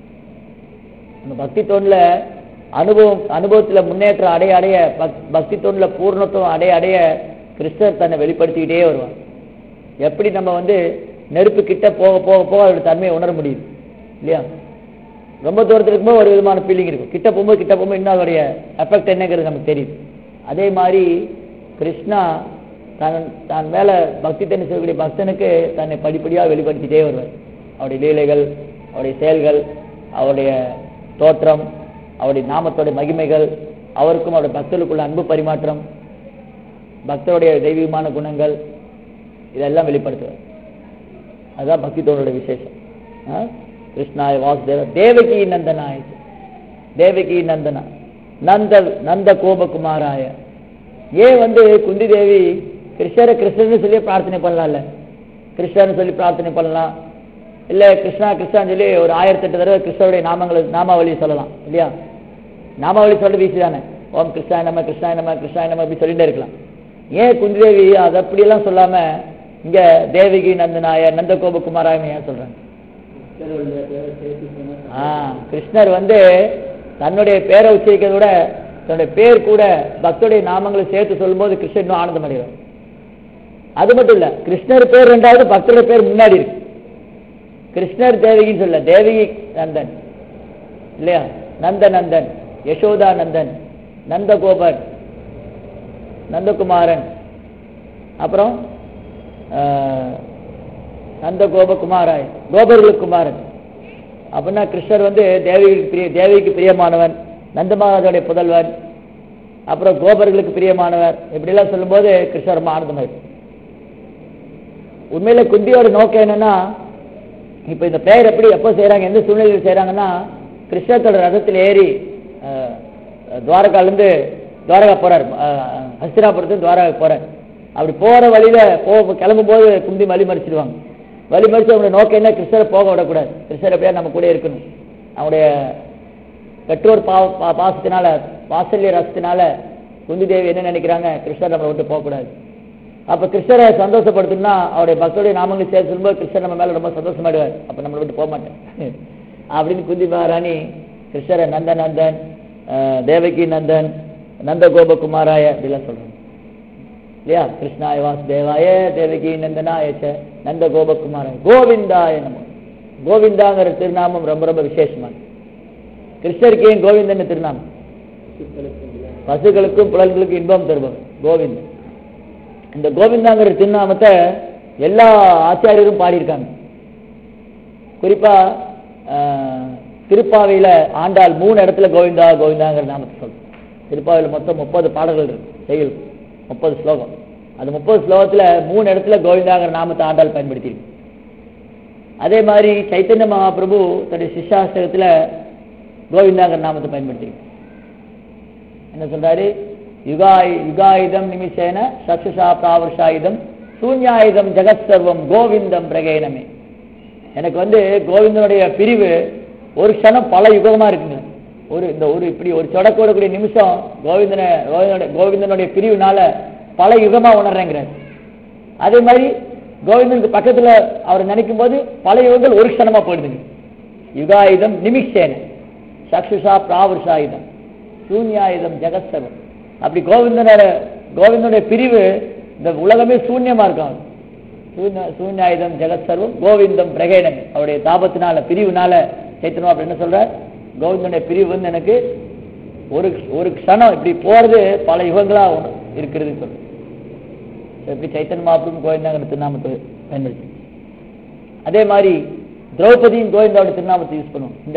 நம்ம பக்தி தொண்டில் அனுபவம் அனுபவத்துல முன்னேற்றம் அடைய அடைய பக்- பக்தி தொண்டில் பூர்ணத்துவம் அடைய அடைய கிருஷ்ணர் தன்னை வெளிப்படுத்திக்கிட்டே வருவார் எப்படி நம்ம வந்து நெருப்பு கிட்ட போக போக போக அதோட தன்மையை உணர முடியுது இல்லையா ரொம்ப தூரத்துல இருக்கும்போது ஒரு விதமான ஃபீலிங் இருக்கும் கிட்ட போகும்போது கிட்ட போகும்போது இன்னும் அதோடைய எஃபெக்ட் என்னங்கிறது நமக்கு தெரியுது அதே மாதிரி கிருஷ்ணா தன் தான் மேல பக்தி தன்னை செய்யக்கூடிய பக்தனுக்கு தன்னை படிப்படியாக வெளிப்படுத்திட்டே வருவார் அவருடைய லீலைகள் அவருடைய செயல்கள் அவருடைய தோற்றம் அவருடைய நாமத்தோடைய மகிமைகள் அவருக்கும் அவருடைய பக்தர்களுக்குள்ள அன்பு பரிமாற்றம் பக்தருடைய தெய்வீகமான குணங்கள் இதெல்லாம் வெளிப்படுத்துவார் அதுதான் பக்தி தோழோட விசேஷம் ஆ? கிருஷ்ணாய வாசுதேவ தேவகி நந்தனாய தேவகி நந்தனா நந்த நந்த கோபகுமாராய ஏன் வந்து குந்தி தேவி கிருஷ்ணரை கிருஷ்ணர்னு சொல்லி பிரார்த்தனை பண்ணலாம்ல கிருஷ்ணர்னு சொல்லி பிரார்த்தனை பண்ணலாம் இல்ல கிருஷ்ணா கிருஷ்ணான்னு சொல்லி ஒரு ஆயிரத்தி எட்டு தடவை கிருஷ்ணருடைய நாமங்களை நாமாவளி சொல்லலாம் இல்லையா நாமாவளி சொல்றது ஈஸி தானே ஓம் கிருஷ்ணாய நம்ம கிருஷ்ணாய நம்ம கிருஷ்ணாய நம்ம அப்படி சொல்லிட்டே இருக்கலாம் ஏன் குந்தி தேவி அது அப்படியெல்லாம் சொல்லாம இங்க தேவகி நந்தனாய நந்த கோபகுமாராயன் ஏன் சொல்றாங்க ஆ, கிருஷ்ணர் வந்து தன்னுடைய பேரை உச்சரிக்கிறத விட தன்னுடைய பேர் கூட பக்தருடைய நாமங்களை சேர்த்து சொல்லும்போது கிருஷ்ணர் இன்னும் ஆனந்தம் அடைவார் அது மட்டும் இல்ல கிருஷ்ணர் பேர் ரெண்டாவது பக்தருடைய பேர் முன்னாடி இருக்கு கிருஷ்ணர் தேவகின்னு சொல்ல தேவகி நந்தன் இல்லையா நந்த நந்தன் யசோதா நந்தன் நந்தகோபர் நந்தகுமாரன் அப்புறம் ஆஹ், நந்தகோப குமாராய் கோபர்களுக்கு குமாரன் அப்படின்னா கிருஷ்ணர் வந்து தேவிக்கு பிரிய தேவிக்கு பிரியமானவன் நந்த மகாராஜோடைய புதல்வர் அப்புறம் கோபர்களுக்கு பிரியமானவர் இப்படிலாம் சொல்லும்போது கிருஷ்ணர் ரொம்ப ஆனந்தமாக இருக்கு உண்மையில குந்தியோட நோக்கம் என்னன்னா இப்ப இந்த பெயர் எப்படி எப்போ செய்றாங்க எந்த சூழ்நிலையில் செய்றாங்கன்னா கிருஷ்ணத்தோட ரதத்தில் ஏறி அஹ், துவாரகாலேருந்து துவாரகா போறார் அஹ், ஹஸ்தினாபுரத்து துவாரகா போறார் அப்படி போற வழியில போ கிளம்பும் போது குந்தி வழி மறிச்சிடுவாங்க வழி மறிச்சு அவங்களுடைய நோக்கம் என்ன கிருஷ்ணரை போக விடக்கூடாது கிருஷ்ணர் எப்படியா நம்ம கூட இருக்கணும் அவங்களுடைய பெற்றோர் பா பா- பாசத்தினால வாசல்ய ரசத்தினால குந்தி தேவி என்ன நினைக்கிறாங்க கிருஷ்ணர் நம்மளை விட்டு போகக்கூடாது அப்ப கிருஷ்ணரை சந்தோஷப்படுத்தணும்னா அவருடைய பக்தருடைய நாமங்களை சேர்த்து சொல்லும்போது கிருஷ்ணர் நம்ம மேல ரொம்ப சந்தோஷமாயிடுவார் அப்ப நம்மளை விட்டு போக மாட்டேன் அப்படின்னு குந்தி மகாராணி கிருஷ்ணரை நந்த நந்தன் அஹ், தேவகி நந்தன் நந்த கோபகுமாராய அப்படிலாம் சொல்றாங்க இல்லையா கிருஷ்ணாய வாசுதேவாய தேவகி நந்தனாய ச நந்த கோபகுமாராய கோவிந்தாய நம கோவிந்தாங்கிற திருநாமம் ரொம்ப ரொம்ப விசேஷமானது கிருஷ்ணருக்கு ஏன் கோவிந்தன் திருநாமம் பசுகளுக்கும் புலன்களுக்கும் இன்பம் தருபவர் கோவிந்தன் இந்த கோவிந்தாங்கிற திருநாமத்தை எல்லா ஆச்சாரியரும் பாடியிருக்காங்க குறிப்பா ஆஹ், திருப்பாவையில ஆண்டாள் மூணு இடத்துல கோவிந்தா கோவிந்தாங்கிற நாமத்தை சொல்லும் திருப்பாவையில மொத்தம் முப்பது பாடல்கள் இருக்கு செயல் முப்பது ஸ்லோகம் அந்த முப்பது ஸ்லோகத்துல மூணு இடத்துல கோவிந்தாங்கிற நாமத்தை ஆண்டாள் பயன்படுத்தியிருக்கு அதே மாதிரி சைத்தன்ய மகாபிரபு தன்னுடைய சிஷ்யாஸ்திரத்துல கோவிந்தாங்கிற நாமத்தை பயன்படுத்தியிருக்கு என்ன சொல்றாரு யுகாய் யுகாயுதம் நிமிஷேன சக்ஷுஷா பிராவர்ஷாயுதம் சூன்யாயுதம் ஜெகத் சர்வம் கோவிந்தம் பிரகேனமே எனக்கு வந்து கோவிந்தனுடைய பிரிவு ஒரு க்ஷணம் பல யுகமா இருக்குங்க ஒரு இந்த ஒரு இப்படி ஒரு சொடக்கு விடக்கூடிய நிமிஷம் கோவிந்தனை கோவிந்தனுடைய கோவிந்தனுடைய பிரிவுனால பல யுகமா உணர்றேங்கிறார் அதே மாதிரி கோவிந்தனுக்கு பக்கத்துல அவர் நினைக்கும் போது பல யுகங்கள் ஒரு க்ஷணமா போயிடுதுங்க யுகாயுதம் நிமிஷேன சக்ஷுஷா பிராவர்ஷாயுதம் சூன்யாயுதம் ஜெகத்சர்வம் அப்படி கோவிந்தனோட கோவிந்தனுடைய பிரிவு இந்த உலகமே சூன்யமா இருக்கும் சூன்ய- சூன்யாயுதம் ஜெகத்சர்வம் கோவிந்தம் பிரகேணன் அவருடைய தாபத்தினால பிரிவுனால சைத்தன்யம் அப்படி என்ன சொல்றார் கோவிந்தனுடைய பிரிவு வந்து எனக்கு ஒரு ஒரு க்ஷணம் இப்படி போறது பல யுகங்களா ஒண்ணு இருக்கிறது சொல்லு எப்படி சைத்தன்ய மாப்பிளும் கோவிந்தாங்கிற திருநாமத்தை பயன்படுத்தி அதே மாதிரி திரௌபதியும் கோவிந்தாவோட திருநாமத்தை யூஸ் பண்ணுவோம் இந்த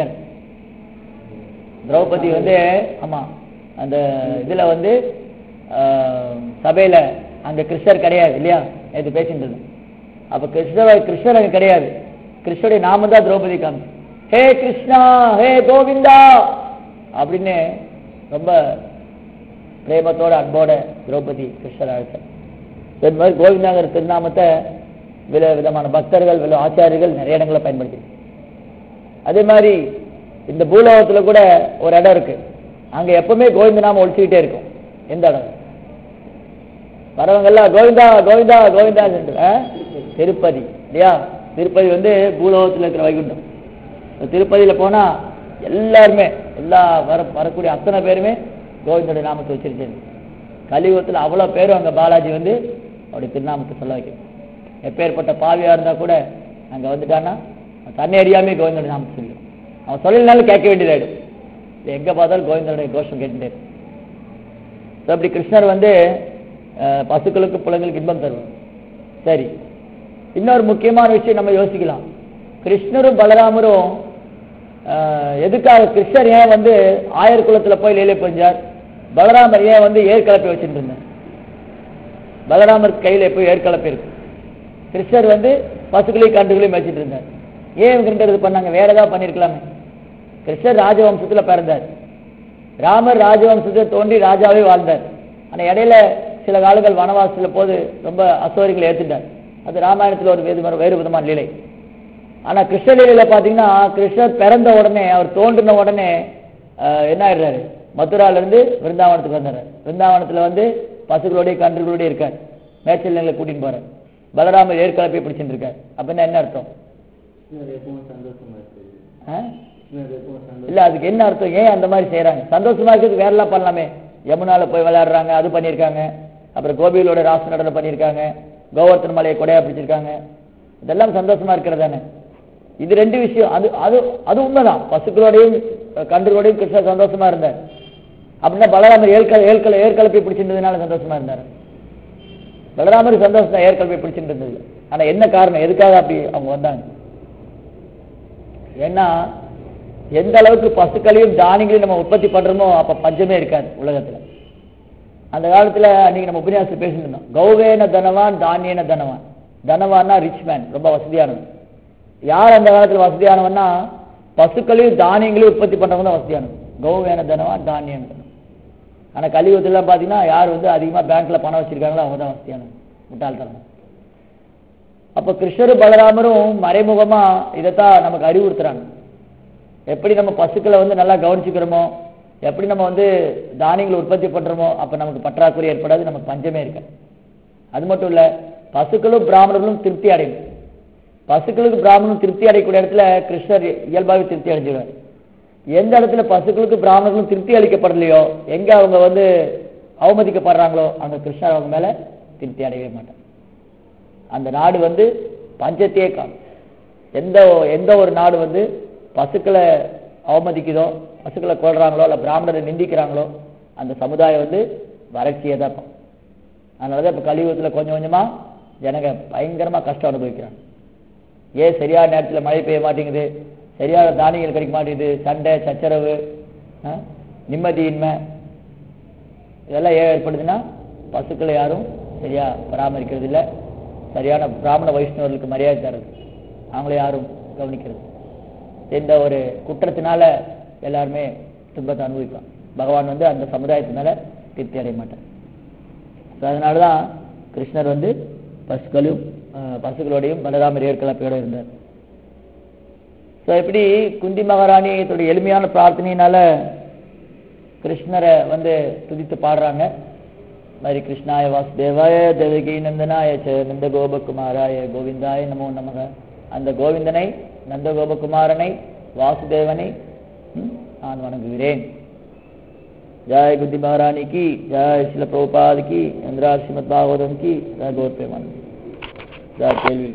திரௌபதி வந்து ஆமா அந்த இதுல வந்து ஆஹ், சபையில அங்க கிருஷ்ணர் கிடையாது இல்லையா நேற்று பேசிட்டு இருந்தோம் அப்ப கிருஷ்ணர் கிருஷ்ணர் அங்க கிடையாது கிருஷ்ணருடைய நாமம் தான் திரௌபதி காமி ஹே கிருஷ்ணா ஹே கோவிந்தா அப்படின்னு ரொம்ப பிரேமத்தோட அன்போட திரௌபதி கிருஷ்ணர் அழைச்சார் இது மாதிரி கோவிந்தாங்கிற திருநாமத்தை வித விதமான பக்தர்கள் வித ஆச்சாரியர்கள் நிறைய இடங்களை பயன்படுத்தி அதே மாதிரி இந்த பூலோகத்துல கூட ஒரு இடம் இருக்கு அங்க எப்பவுமே கோவிந்த நாமம் ஒழிச்சுக்கிட்டே இருக்கும் எந்த இடம் வரவங்க எல்லாம் கோவிந்தா கோவிந்தா கோவிந்தா திருப்பதி இல்லையா திருப்பதி வந்து பூலோகத்துல இருக்கிற வைகுண்டம் இந்த திருப்பதியில போனா எல்லாருமே எல்லா வர வரக்கூடிய அத்தனை பேருமே கோவிந்தோட நாமத்தை வச்சிருக்கேன் கலியுகத்துல அவ்வளவு பேரும் அங்க பாலாஜி வந்து அவருடைய திருநாமத்தை சொல்ல வைக்கும் எப்பேற்பட்ட பாவியா இருந்தா கூட அங்க வந்துட்டான்னா அவன் தன்னை அறியாமே கோவிந்தோட நாமத்தை சொல்லிடும் அவன் சொல்லலைனாலும் கேட்க வேண்டியதாயிடும் எங்க பார்த்தாலும் கோவிந்தனுடைய கோஷம் கேட்டுட்டே இருக்கும் So, அப்படி கிருஷ்ணர் வந்து அஹ், பசுக்களுக்கு புலங்களுக்கு இன்பம் தருவார் சரி இன்னொரு முக்கியமான விஷயம் நம்ம யோசிக்கலாம் கிருஷ்ணரும் பலராமரும் அஹ், எதுக்காக கிருஷ்ணர் ஏன் வந்து ஆயர் குலத்துல போய் லீலை புரிஞ்சார் பலராமர் ஏன் வந்து ஏற்கலப்பை வச்சுட்டு இருந்தார் பலராமர் கையில எப்போ ஏற்கலப்பை இருக்கு கிருஷ்ணர் வந்து பசுக்களையும் கண்டுகளையும் வச்சுட்டு இருந்தார் ஏன் இவங்க ரெண்டு இது பண்ணாங்க வேற ஏதாவது பண்ணிருக்கலாமே கிருஷ்ணர் ராஜவம்சத்துல பிறந்தார் ராமர் ராஜவம்சத்தை தோன்றி ராஜாவே வாழ்ந்தார் ஆனா இடையில சில காலங்கள் வனவாசத்துல போது ரொம்ப அசோரிகளை ஏத்துட்டார் அது ராமாயணத்துல ஒரு வேறு வேறு விதமான லீலை ஆனா கிருஷ்ண லீலையில பாத்தீங்கன்னா கிருஷ்ணர் பிறந்த உடனே அவர் தோன்றின உடனே ஆஹ், என்ன ஆயிடுறாரு மதுரால இருந்து விருந்தாவனத்துக்கு வந்தாரு விருந்தாவனத்துல வந்து பசுகளோடய கன்றுகளோடய இருக்கார் மேய்ச்சல் நிலையில கூட்டின்னு போறார் பலராமர் ஏற்கலப்பை பிடிச்சிட்டு இருக்கார் அப்படின்னா என்ன அர்த்தம் ஆ? இல்ல அதுக்கு என்ன அர்த்தம் ஏன் அந்த மாதிரி செய்யறாங்க சந்தோஷமா இருக்கிறதுக்கு வேற எல்லாம் பண்ணலாமே யமுனால போய் விளையாடுறாங்க அது பண்ணியிருக்காங்க அப்புறம் கோபிகளோட ராச நடனம் பண்ணியிருக்காங்க கோவர்த்தன் மலையை கொடையா பிடிச்சிருக்காங்க இதெல்லாம் சந்தோஷமா இருக்கிறது தானே இது ரெண்டு விஷயம் அது அது அது உண்மைதான் பசுக்களோடையும் கன்றுகளோடையும் கிருஷ்ணர் சந்தோஷமா இருந்தார் அப்படின்னா பலராமர் ஏற்கல ஏற்கல ஏற்கலப்பை பிடிச்சிருந்ததுனால சந்தோஷமா இருந்தார் பலராமர் சந்தோஷம் தான் ஏற்கலப்பை பிடிச்சிட்டு இருந்தது ஆனா என்ன காரணம் எதுக்காக அப்படி அவங்க வந்தாங்க ஏன்னா எந்த அளவுக்கு பசுக்களையும் தானியங்களையும் நம்ம உற்பத்தி பண்றோமோ அப்ப பஞ்சமே இருக்காது உலகத்துல அந்த காலத்துல அன்னைக்கு நம்ம உபன்யாசம் பேசிட்டு இருந்தோம் கௌவேன தனவான் தானியன தனவான் தனவான்னா ரிச் மேன் ரொம்ப வசதியானவன் யார் அந்த காலத்துல வசதியானவன்னா பசுக்களையும் தானியங்களையும் உற்பத்தி பண்றவங்க தான் வசதியானவன் கௌவேன தனவான் தானியன தனவான் ஆனா கலியுகத்துல பாத்தீங்கன்னா யார் வந்து அதிகமா பேங்க்ல பணம் வச்சிருக்காங்களோ அவங்க தான் வசதியானவங்க முட்டாள்தனம் அப்ப கிருஷ்ணரும் பலராமரும் மறைமுகமா இதைத்தான் நமக்கு அறிவுறுத்துறாங்க எப்படி நம்ம பசுக்களை வந்து நல்லா கவனிச்சுக்கிறோமோ எப்படி நம்ம வந்து தானியங்களை உற்பத்தி பண்றோமோ அப்ப நமக்கு பற்றாக்குறை ஏற்படாது நமக்கு பஞ்சமே இருக்காது அது மட்டும் இல்ல பசுக்களும் பிராமணர்களும் திருப்தி அடையும் பசுக்களுக்கு பிராமணனும் திருப்தி அடையக்கூடிய இடத்துல கிருஷ்ணர் இயல்பாகவே திருப்தி அடைஞ்சிடுவார் எந்த இடத்துல பசுக்களுக்கு பிராமணர்களும் திருப்தி அளிக்கப்படலையோ எங்க அவங்க வந்து அவமதிக்கப்படுறாங்களோ அங்க கிருஷ்ணர் அவங்க மேல திருப்தி அடையவே மாட்டார் அந்த நாடு வந்து பஞ்சத்தையே காணும் எந்த எந்த ஒரு நாடு வந்து பசுக்களை அவமதிக்குதோ பசுக்களை கொள்றாங்களோ இல்ல பிராமணரை நிந்திக்கிறாங்களோ அந்த சமுதாயம் வந்து வறட்சியை தான் பார்க்கும் அதனாலதான் இப்ப கலியுகத்துல கொஞ்சம் கொஞ்சமா ஜனங்க பயங்கரமா கஷ்டம் அனுபவிக்கிறாங்க ஏன் சரியான நேரத்துல மழை பெய்ய மாட்டேங்குது சரியான தானியங்கள் கிடைக்க மாட்டேங்குது சண்டை சச்சரவு ஆ, நிம்மதியின்மை இதெல்லாம் ஏன் ஏற்படுதுன்னா பசுக்களை யாரும் சரியா பராமரிக்கிறது இல்ல சரியான பிராமண வைஷ்ணவர்களுக்கு மரியாதை தரது அவங்கள யாரும் கவனிக்கிறது இந்த ஒரு குற்றத்தினால எல்லாருமே துன்பத்தை அனுபவிப்பாங்க பகவான் வந்து அந்த சமுதாயத்து மேல திருப்தி அடைய மாட்டார் So, அதனாலதான் கிருஷ்ணர் வந்து பசுக்களும் அஹ், பசுக்களோடையும் பலராமர் ஏற்கலப்பையோட இருந்தார் ஸோ இப்படி குந்தி மகாராணி தன்னுடைய எளிமையான பிரார்த்தனையினால கிருஷ்ணரை வந்து துதித்து பாடுறாங்க மாதிரி கிருஷ்ணாய வாசுதேவாய தேவகி நந்தனாய ச நந்த கோபகுமாராய கோவிந்தாய நமோ நமக அந்த கோவிந்தனை நந்த கோபகுமாரனை வாசுதேவனை ம், நான் வணங்குகிறேன் ஜாய் குந்தி மகாராணி கி ஜாய் சில பிரபுபாத் கி இந்திரா ஸ்ரீமத் பாகவதம் கி ஜாய் கௌர் பிரேமானந்த் ஜாய் கேள்வி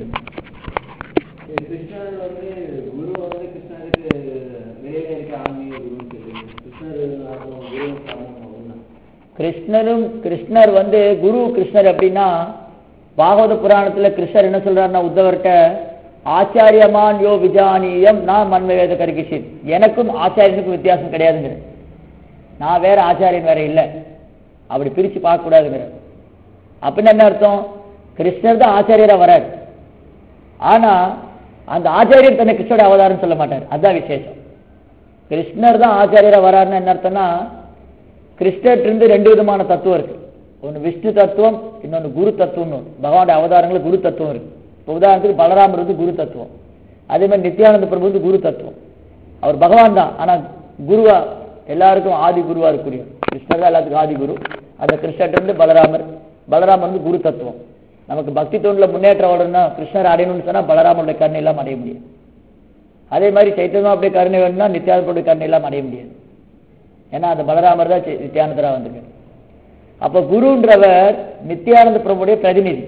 கிருஷ்ணர் வந்து குரு வந்து கிருஷ்ணருக்கு வெளியில இருக்க ஆன்மீக குருன்னு சொல்லுங்க கிருஷ்ணர் அப்புறம் குரு சமம் ஒண்ணா கிருஷ்ணரும் கிருஷ்ணர் வந்து குரு கிருஷ்ணர் அப்படின்னா பாகவத புராணத்துல கிருஷ்ணர் என்ன சொல்றாருன்னா உத்தவர்கிட்ட ஆச்சாரியமான் யோ விஜானியம் நான் மன்மவேத கரிகிஷித் எனக்கும் ஆச்சாரியனுக்கும் வித்தியாசம் கிடையாதுங்கிற நான் வேற ஆச்சாரியன் வேற இல்லை அப்படி பிரிச்சு பார்க்க கூடாதுங்கிற அப்படின்னு என்ன அர்த்தம் கிருஷ்ணர் தான் ஆச்சாரியரா வராரு ஆனா அந்த ஆச்சாரியர் தன்னை கிருஷ்ணோட அவதாரம் சொல்ல மாட்டார் அதுதான் விசேஷம் கிருஷ்ணர் தான் ஆச்சாரியரா வராருன்னு என்ன அர்த்தம்னா கிருஷ்ணர்ட்ட இருந்து ரெண்டு விதமான தத்துவம் இருக்கு ஒன்னு விஷ்ணு தத்துவம் இன்னொன்னு குரு தத்துவம்னு ஒண்ணு. பகவானுடைய அவதாரங்கள் குரு தத்துவம் இருக்கு இப்போ உதாரணத்துக்கு பலராமர் வந்து குரு தத்துவம் அதே மாதிரி நித்யானந்த பிரபு வந்து குரு தத்துவம் அவர் பகவான் தான் ஆனா குருவா எல்லாருக்கும் ஆதி குருவா இருக்கக்கூடிய கிருஷ்ணர் தான் எல்லாத்துக்கும் ஆதி குரு அந்த கிருஷ்ணர்ட்ட இருந்து பலராமர் பலராமர் வந்து குரு தத்துவம் நமக்கு பக்தி தொண்டுல முன்னேற்றம் வரணும்னா கிருஷ்ணர் அடையணும்னு சொன்னா பலராமருடைய கருணை இல்லாம அடைய முடியாது அதே மாதிரி சைத்தன்யா அப்படியே கருணை வேணும்னா நித்யானந்தருடைய கருணை இல்லாம அடைய முடியாது ஏன்னா அந்த பலராமர் தான் சை- நித்யானந்தரா வந்திருக்காரு அப்ப குருன்றவர் நித்யானந்த பிரபுடைய பிரதிநிதி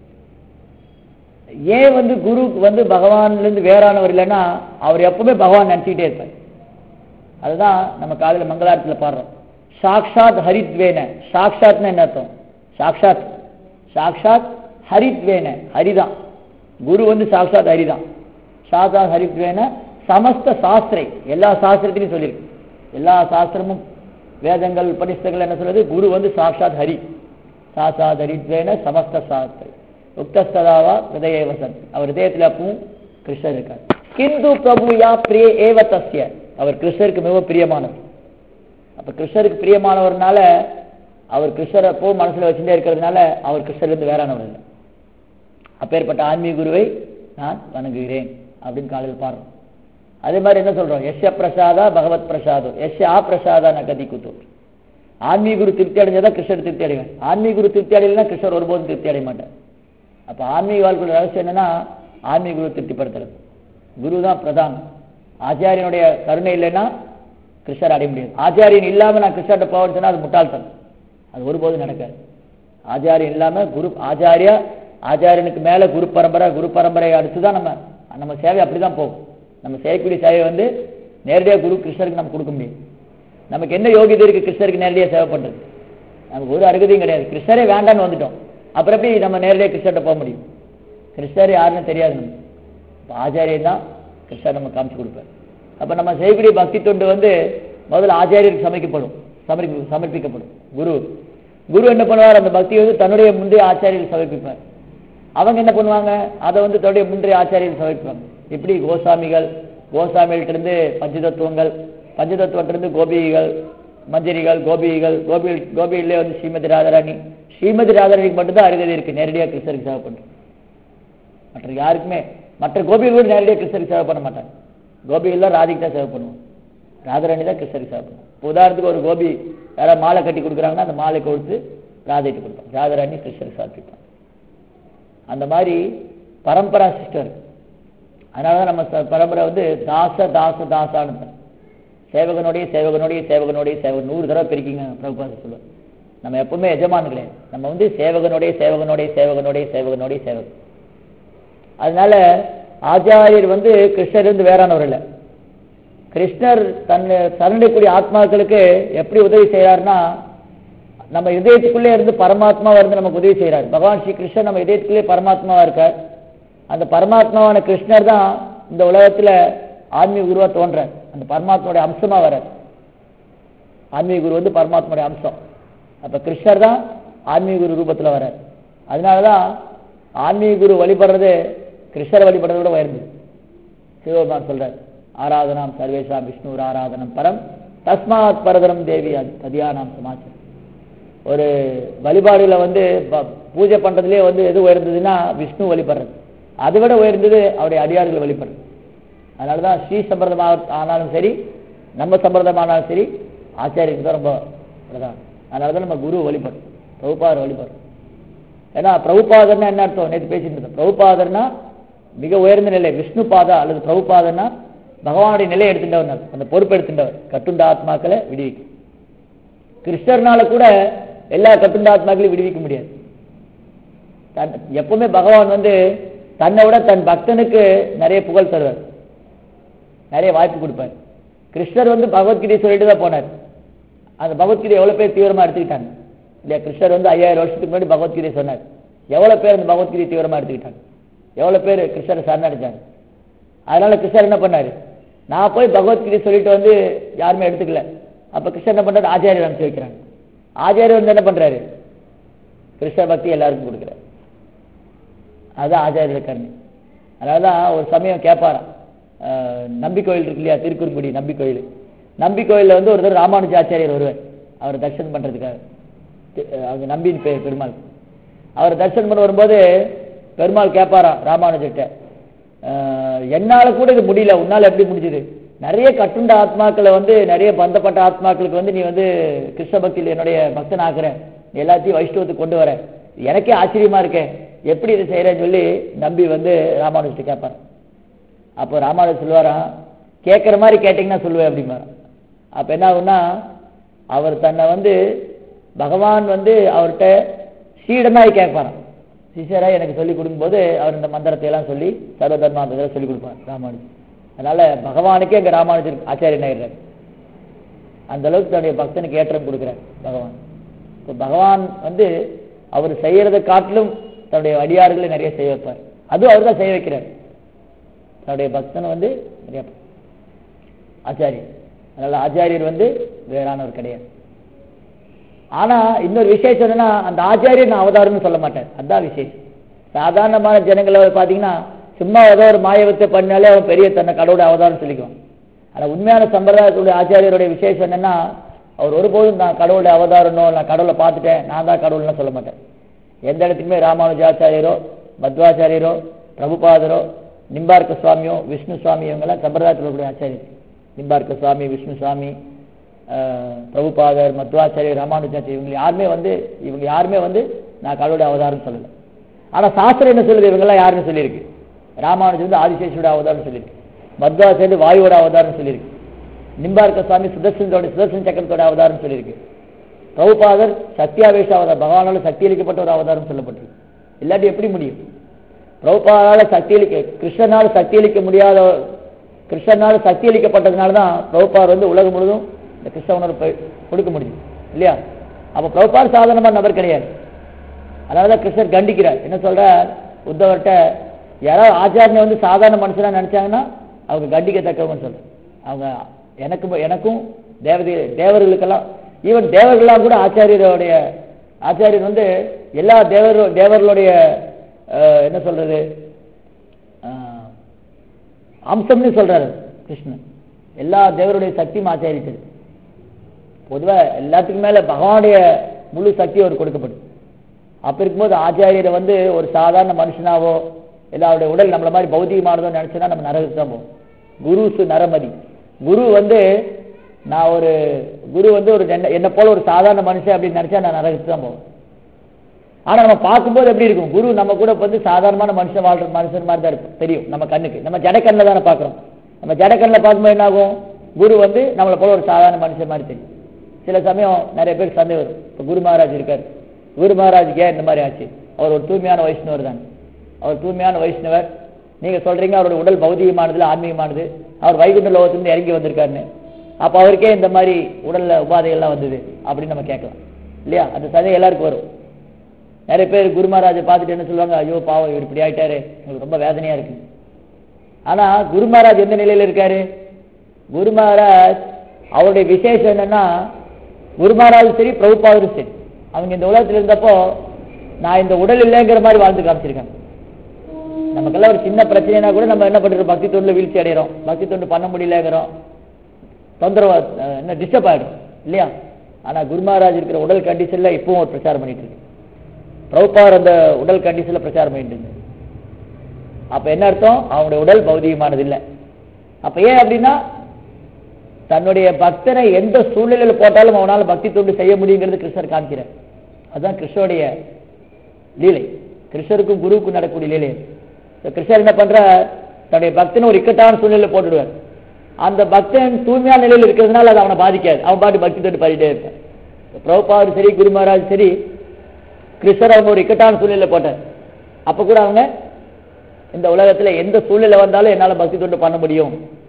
ஏன் வந்து குரு வந்து பகவான்ல இருந்து வேறானவர் இல்லைன்னா அவர் எப்பவுமே பகவான் நினைச்சுக்கிட்டே இருப்பார் அதுதான் நம்ம காலையில மங்களாரத்துல பாடுறோம் சாக்ஷாத் ஹரித்வேன சாக்ஷாத்னா என்ன அர்த்தம் சாக்ஷாத் சாக்ஷாத் ஹரித்வேன ஹரிதான் குரு வந்து சாக்ஷாத் ஹரிதான் சாக்ஷாத் ஹரித்வேன சமஸ்த சாஸ்திரை எல்லா சாஸ்திரத்திலையும் சொல்லியிருக்கு எல்லா சாஸ்திரமும் வேதங்கள் உபனிஷத்துகள் என்ன சொல்றது குரு வந்து சாக்ஷாத் ஹரி சாக்ஷாத் ஹரித்வேன சமஸ்த சாஸ்திரை உக்தஸ்ததாவா ஹிருதயே வசந்த் அவர் ஹிருதயத்தில் அப்பவும் கிருஷ்ணர் இருக்கார் கிந்து பிரபு யா பிரிய ஏவ தஸ்ய அவர் கிருஷ்ணருக்கு மிகவும் பிரியமானவர் அப்ப கிருஷ்ணருக்கு பிரியமானவர்னால அவர் கிருஷ்ணரை எப்போ மனசுல வச்சுட்டே இருக்கிறதுனால அவர் கிருஷ்ணர்லேருந்து வேறானவர் இல்லை அப்பேற்பட்ட ஆன்மீக குருவை நான் வணங்குகிறேன் அப்படின்னு காலையில் பாடுறோம் அதே மாதிரி என்ன சொல்றோம் எஸ்ய பிரசாதா பகவத் பிரசாதம் எஸ்ய ஆ பிரசாதா நகதி குத்து ஆன்மீக குரு திருப்தி அடைஞ்சதா கிருஷ்ணர் திருப்தி அடைவேன் ஆன்மீக குரு திருப்தி அடையலைன்னா கிருஷ்ணர் ஒருபோதும் திருப்தி அடைய மாட்டார் அப்ப ஆன்மீக வாழ்க்கையோட ரகசியம் என்னன்னா ஆன்மீக குரு திருப்திப்படுத்துறது குரு தான் பிரதானம் ஆச்சாரியனுடைய கருணை இல்லைன்னா கிருஷ்ணர் அடைய முடியாது ஆச்சாரியன் இல்லாம நான் கிருஷ்ணர்கிட்ட போவேன்னு சொன்னா அது முட்டாள்தனம் அது ஒருபோதும் நடக்காது ஆச்சாரியன் இல்லாம குரு ஆச்சாரியா ஆச்சாரியனுக்கு மேல குரு பரம்பரை குரு பரம்பரை அடுத்து தான் நம்ம நம்ம சேவை அப்படிதான் போகும் நம்ம செய்யக்கூடிய சேவை வந்து நேரடியாக குரு கிருஷ்ணருக்கு நம்ம கொடுக்க முடியும் நமக்கு என்ன யோகியதை இருக்கு கிருஷ்ணருக்கு நேரடியாக சேவை பண்றது நமக்கு ஒரு அருகதையும் கிடையாது கிருஷ்ணரே வேண்டான்னு வந்துட்டோம் அப்புறம் எப்படி நம்ம நேரடியாக கிருஷ்ணர்கிட்ட போக முடியும் கிருஷ்ணர் யாருன்னு தெரியாது நமக்கு இப்போ ஆச்சாரியன் தான் கிருஷ்ணர் நம்ம காமிச்சு கொடுப்பார் அப்ப நம்ம செய்யக்கூடிய பக்தி தொண்டு வந்து முதல்ல ஆச்சாரியருக்கு சமைக்கப்படும் சமர்ப்பி சமர்ப்பிக்கப்படும் குரு குரு என்ன பண்ணுவார் அந்த பக்தி வந்து தன்னுடைய முந்தைய ஆச்சாரியருக்கு சமர்ப்பிப்பார் அவங்க என்ன பண்ணுவாங்க அதை வந்து தன்னுடைய முந்தைய ஆச்சாரியருக்கு சமர்ப்பிப்பாங்க இப்படி கோசாமிகள் கோசாமிகள்ட்ட இருந்து பஞ்சதத்துவங்கள் பஞ்சதத்துவத்திலிருந்து கோபிகள் மஞ்சரிகள் கோபிகள் கோபி கோபியிலே வந்து ஸ்ரீமதி ராதாராணி ஸ்ரீமதி ராதாராணிக்கு மட்டும்தான் அருகதை இருக்கு நேரடியாக கிருஷ்ணருக்கு சேவை பண்றது மற்ற யாருக்குமே மற்ற கோபிகள் கூட நேரடியாக கிருஷ்ணருக்கு சேவை பண்ண மாட்டாங்க கோபிகள்லாம் ராதிக்கு தான் சேவை பண்ணுவோம் ராதாராணி தான் கிருஷ்ணருக்கு சேவை பண்ணுவோம் இப்போ உதாரணத்துக்கு ஒரு கோபி யாராவது மாலை கட்டி கொடுக்குறாங்கன்னா அந்த மாலை கொடுத்து ராதைக்கு கொடுப்பாங்க ராதாராணி கிருஷ்ணருக்கு சாப்பிட்டுப்பாங்க அந்த மாதிரி பரம்பரா சிஸ்டர் அதனால தான் நம்ம ச- பரம்பரை வந்து தாச தாச தாசான்னு சேவகனுடைய சேவகனுடைய சேவகனுடைய சேவகன் நூறு தடவை பிரிக்கிங்க பிரபுபாத சொல்லுவார் நம்ம எப்பவுமே எஜமான் கிடையாது நம்ம வந்து சேவகனுடைய சேவகனுடைய சேவகனுடைய சேவகனுடைய சேவகன் அதனால ஆச்சாரியர் வந்து கிருஷ்ணர் இருந்து வேறானவர் இல்லை கிருஷ்ணர் தன் சரணிக்கூடிய ஆத்மாக்களுக்கு எப்படி உதவி செய்யறாருன்னா நம்ம இதயத்துக்குள்ளே இருந்து பரமாத்மாவா இருந்து நமக்கு உதவி செய்றார் பகவான் ஸ்ரீ கிருஷ்ணர் நம்ம இதயத்துக்குள்ளே பரமாத்மாவா இருக்கார் அந்த பரமாத்மாவான கிருஷ்ணர் தான் இந்த உலகத்துல ஆன்மீக குருவா தோன்றார் அந்த பரமாத்மாவுடைய அம்சமா வர்றார் ஆன்மீக குரு வந்து பரமாத்மாவுடைய அம்சம் அப்ப கிருஷ்ணர் தான் ஆன்மீக குரு ரூபத்துல வர்றார் அதனாலதான் ஆன்மீக குரு வழிபடுறது கிருஷ்ணரை வழிபடுறதை விட உயர்ந்தது சிவபெருமான் சொல்றார் ஆராதனாம் சர்வேஷாம் விஷ்ணு ஆராதனம் பரம் தஸ்மாத் பரதரம் தேவி ததியானாம் சமாச்சாரம் ஒரு வழிபாடுல வந்து ப- பூஜை பண்றதுலயே வந்து எது உயர்ந்ததுன்னா விஷ்ணு வழிபடுறது அதை விட உயர்ந்தது அவருடைய அடியார்கள் வழிபடுறது அதனாலதான் ஸ்ரீ சம்பிரதமாக ஆனாலும் சரி நம்ம சம்பிரதமானாலும் சரி ஆச்சாரியருக்கு தான் ரொம்ப பிரதானம் அதனாலதான் நம்ம குரு வழிபடுறோம் பிரபுபாதர் வழிபடுறோம் ஏன்னா பிரபுபாதர்னா என்ன அர்த்தம் நேற்று பேசிட்டு இருந்தோம் பிரபுபாதர்னா மிக உயர்ந்த நிலை விஷ்ணு பாதா அல்லது பிரபுபாதர்னா பகவானுடைய நிலையை எடுத்துட்டவர் அந்த பொறுப்பு எடுத்துட்டவர் கட்டுண்ட ஆத்மாக்களை விடுவிக்கும் கிருஷ்ணர்னால கூட எல்லா கட்டுண்ட ஆத்மாக்களையும் விடுவிக்க முடியாது தன் எப்பவுமே பகவான் வந்து தன்னை விட தன் பக்தனுக்கு நிறைய புகழ் தருவார் நிறைய வாய்ப்பு கொடுப்பார் கிருஷ்ணர் வந்து பகவத்கீதை சொல்லிட்டு தான் போனார் அந்த பகவத்கீதை எவ்வளவு பேர் தீவிரமா எடுத்துக்கிட்டாங்க இல்லையா கிருஷ்ணர் வந்து ஐயாயிரம் வருஷத்துக்கு முன்னாடி பகவத்கீதை சொன்னார் எவ்வளவு பேர் அந்த பகவத்கீதை தீவிரமா எடுத்துக்கிட்டாங்க எவ்வளவு பேர் கிருஷ்ணரை சரணடைஞ்சாங்க அதனால கிருஷ்ணர் என்ன பண்ணாரு நான் போய் பகவத்கீதை சொல்லிட்டு வந்து யாருமே எடுத்துக்கல அப்ப கிருஷ்ணர் என்ன பண்றாரு ஆச்சாரியர் அனுப்பிச்சு வைக்கிறாங்க ஆச்சாரியர் வந்து என்ன பண்றாரு கிருஷ்ண பக்தி எல்லாருக்கும் கொடுக்குறாரு அதுதான் ஆச்சாரியர் கருணை அதனாலதான் ஒரு சமயம் கேட்பாராம் அஹ், நம்பி கோயில் இருக்கு இல்லையா திருக்குறுங்குடி நம்பி கோயில் நம்பி கோயில்ல வந்து ஒரு தடவை ராமானுஜ ஆச்சாரியர் வருவார் அவர் தரிசனம் பண்றதுக்காக தி- அஹ், அவங்க நம்பின் பேர் பெருமாள் அவர் தரிசனம் பண்ண வரும்போது பெருமாள் கேட்பாராம் ராமானுஜர்கிட்ட அஹ், என்னால கூட இது முடியல உன்னால எப்படி முடிஞ்சது நிறைய கட்டுண்ட ஆத்மாக்களை வந்து நிறைய பந்தப்பட்ட ஆத்மாக்களுக்கு வந்து நீ வந்து கிருஷ்ண பக்தியில் என்னுடைய பக்தன் ஆக்குற நீ எல்லாத்தையும் வைஷ்ணவத்துக்கு கொண்டு வர எனக்கே ஆச்சரியமா இருக்கே எப்படி இதை செய்யறேன்னு சொல்லி நம்பி வந்து ராமானுஜர்கிட்ட கேட்பார் அப்போ ராமானுஜர் சொல்லுவாராம் கேட்குற மாதிரி கேட்டிங்கன்னா சொல்லுவேன் அப்படிம்பாராம் அப்போ என்ன ஆகும்னா அவர் தன்னை வந்து பகவான் வந்து அவர்கிட்ட சீடனாய் கேட்பாராம் சிஷியராய் எனக்கு சொல்லி கொடுக்கும்போது அவர் இந்த மந்திரத்தை எல்லாம் சொல்லி சர்வதர்மாந்தத்தை சொல்லி கொடுப்பார் ராமானுஜர் அதனால பகவானுக்கே இங்க ராமானுஜர் ஆச்சாரியன் ஆயிடுறாரு அந்த அளவுக்கு தன்னுடைய பக்தனுக்கு ஏற்றம் கொடுக்குறார் பகவான் இப்போ பகவான் வந்து அவர் செய்யறதை காட்டிலும் தன்னுடைய அடியார்களை நிறைய செய்ய வைப்பார் அதுவும் அவர் தான் செய்ய வைக்கிறார் தன்னுடைய பக்தனை வந்து நிறைய ஆச்சாரியர் அதனால ஆச்சாரியர் வந்து வேறானவர் கிடையாது ஆனா இன்னொரு விசேஷம் என்னன்னா அந்த ஆச்சாரியர் நான் அவதாரம்னு சொல்ல மாட்டேன் அதான் விசேஷம் சாதாரணமான ஜனங்களை பாத்தீங்கன்னா சும்மா ஏதோ ஒரு மாயவத்தை பண்ணாலே அவன் பெரிய தன்னை கடவுளை அவதாரம் சொல்லிக்குவான் ஆனா உண்மையான சம்பிரதாயத்துடைய ஆச்சாரியருடைய விசேஷம் என்னன்னா அவர் ஒருபோதும் நான் கடவுளுடைய அவதாரனோ நான் கடவுளை பார்த்துட்டேன் நான் தான் கடவுள்னு சொல்ல மாட்டேன் எந்த இடத்துக்குமே ராமானுஜாச்சாரியரோ மத்வாச்சாரியரோ பிரபுபாதரோ நிம்பார்க்க சுவாமியோ விஷ்ணு சுவாமி இவங்கெல்லாம் சம்பிரதாயத்தில் இருக்கக்கூடிய ஆச்சாரியர் நிம்பார்க்க சுவாமி விஷ்ணு சுவாமி ஆஹ், பிரபுபாதர் மத்வாச்சாரியர் ராமானுஜாச்சாரியர் இவங்க யாருமே வந்து இவங்க யாருமே வந்து நான் கடவுளுடைய அவதாரம் சொல்லலை ஆனா சாஸ்திரம் என்ன சொல்லுது இவங்கெல்லாம் யாருன்னு சொல்லியிருக்கு ராமானுஜர் வந்து ஆதிசேஷோட அவதாரம் சொல்லியிருக்கு மத்வாச்சாரியர் வாயுவோட அவதாரம் சொல்லியிருக்கு நிம்பார்க்க சுவாமி சுதர்சனத்தோட சுதர்சன சக்கரத்தோட அவதாரம் சொல்லியிருக்கு பிரபுபாதர் சத்தியாவேஷ அவதாரம் பகவானால சக்தி அளிக்கப்பட்ட ஒரு அவதாரம் சொல்லப்பட்டிருக்கு இல்லாட்டி எப்படி முடியும் பிரபுபாதால சக்தி அளிக்க கிருஷ்ணனால சக்தி அளிக்க முடியாத கிருஷ்ணனால சக்தி அளிக்கப்பட்டதுனால தான் பிரபுபார் வந்து உலகம் முழுதும் இந்த கிருஷ்ண உணர்வு கொடுக்க முடியும் இல்லையா அப்ப பிரபுபார் சாதாரணமான நபர் கிடையாது அதனாலதான் கிருஷ்ணர் கண்டிக்கிறார் என்ன சொல்றார் உத்தவர்கிட்ட யாராவது ஆச்சாரியனை வந்து சாதாரண மனுஷனா நினைச்சாங்கன்னா அவங்க கண்டிக்கத்தக்கவங்கன்னு சொல்றார் அவங்க எனக்கு எனக்கும் தேவதை தேவர்களுக்கெல்லாம் ஈவன் தேவர்கள்லாம் கூட ஆச்சாரியருடைய ஆச்சாரியர் வந்து எல்லா தேவர் தேவர்களுடைய அஹ், என்ன சொல்றது அஹ், அம்சம்னு சொல்றாரு கிருஷ்ணன் எல்லா தேவருடைய சக்தியும் ஆச்சாரித்தது பொதுவா எல்லாத்துக்கும் மேல பகவானுடைய முழு சக்தி அவர் கொடுக்கப்படும் அப்ப இருக்கும்போது ஆச்சாரியரை வந்து ஒரு சாதாரண மனுஷனாவோ இல்ல அவருடைய உடல் நம்மள மாதிரி பௌதிகமானதோ நினைச்சோன்னா நம்ம நரகத்துக்கு தான் போவோம் குரு சு நரமதி குரு வந்து நான் ஒரு குரு வந்து ஒரு என்ன என்னை போல ஒரு சாதாரண மனுஷன் அப்படின்னு நினைச்சா நான் நரகத்துக்கு தான் போவேன் ஆனா நம்ம பார்க்கும்போது எப்படி இருக்கும் குரு நம்ம கூட வந்து சாதாரணமான மனுஷன் வாழ்ற மனுஷன் மாதிரி தான் இருக்கும் தெரியும் நம்ம கண்ணுக்கு நம்ம ஜடக்கண்ணில் தானே பார்க்குறோம் நம்ம ஜடக்கண்ணில் பார்க்கும்போது என்ன ஆகும் குரு வந்து நம்மளை போல ஒரு சாதாரண மனுஷன் மாதிரி தெரியும் சில சமயம் நிறைய பேர் சந்தேகம் வரும் இப்போ குரு மகாராஜ் இருக்கார் குரு மகாராஜுக்கு ஏன் இந்த மாதிரி ஆச்சு அவர் ஒரு தூய்மையான வைஷ்ணவர் தான் அவர் தூய்மையான வைஷ்ணவர் நீங்க சொல்றீங்க அவரோட உடல் பௌதிகமானதுல ஆன்மீகமானது அவர் வைகுண்ட லோகத்திலிருந்து இறங்கி வந்திருக்காருன்னு அப்ப அவருக்கே இந்த மாதிரி உடல்ல உபாதைகள்லாம் வந்தது அப்படின்னு நம்ம கேட்கலாம் இல்லையா அந்த சந்தேகம் எல்லாருக்கும் வரும் நிறைய பேர் குரு மகாராஜை பார்த்துட்டு என்ன சொல்லுவாங்க ஐயோ பாவம் இவர் இப்படி ஆயிட்டாரு எனக்கு ரொம்ப வேதனையா இருக்கு ஆனா குரு மகாராஜ் எந்த நிலையில இருக்காரு குரு மகாராஜ் அவருடைய விசேஷம் என்னன்னா குரு மகாராஜும் சரி பிரபுபாவரும் சரி அவங்க இந்த உலகத்துல இருந்தப்போ நான் இந்த உடல் இல்லைங்கிற மாதிரி வாழ்ந்து காமிச்சிருக்காங்க நமக்கெல்லாம் ஒரு சின்ன பிரச்சனைனா கூட நம்ம என்ன பண்றோம் பக்தி தொண்டில் வீழ்ச்சி அடைகிறோம் பக்தி தொண்டு பண்ண முடியலங்கிறோம் தொந்தரவு அஹ், என்ன டிஸ்டர்ப் ஆயிடும் இல்லையா ஆனா குரு மகாராஜ் இருக்கிற உடல் கண்டிஷன்ல இப்பவும் ஒரு பிரச்சாரம் பண்ணிட்டு இருக்கு பிரபுபார் அந்த உடல் கண்டிஷன்ல பிரச்சாரம் பண்ணிட்டு இருக்கு அப்ப என்ன அர்த்தம் அவங்களுடைய உடல் பௌதிகமானது இல்லை அப்ப ஏன் அப்படின்னா தன்னுடைய பக்தனை எந்த சூழ்நிலையில போட்டாலும் அவனால பக்தி தொண்டு செய்ய முடியுங்கிறது கிருஷ்ணர் காமிக்கிறார் அதுதான் கிருஷ்ணருடைய லீலை கிருஷ்ணருக்கும் குருவுக்கும் நடக்கக்கூடிய லீலை இப்ப கிருஷ்ணர் என்ன பண்ற தன்னுடைய பக்தனை ஒரு இக்கட்டான சூழ்நிலையில போட்டுடுவார் அந்த பக்தன் தூய்மையான நிலையில் இருக்கிறதுனால அது அவனை பாதிக்காது அவன் பாட்டு பக்தி தொண்டு பாடிட்டே இருப்பான் பிரபுபாவும் சரி குரு மகாராஜ் சரி கிருஷ்ணர் அவங்க ஒரு இக்கட்டான சூழ்நிலையில போட்டார் அப்ப கூட அவங்க இந்த உலகத்துல எந்த சூழ்நிலை வந்தாலும் என்னால பக்தி தொண்டு பண்ண முடியும்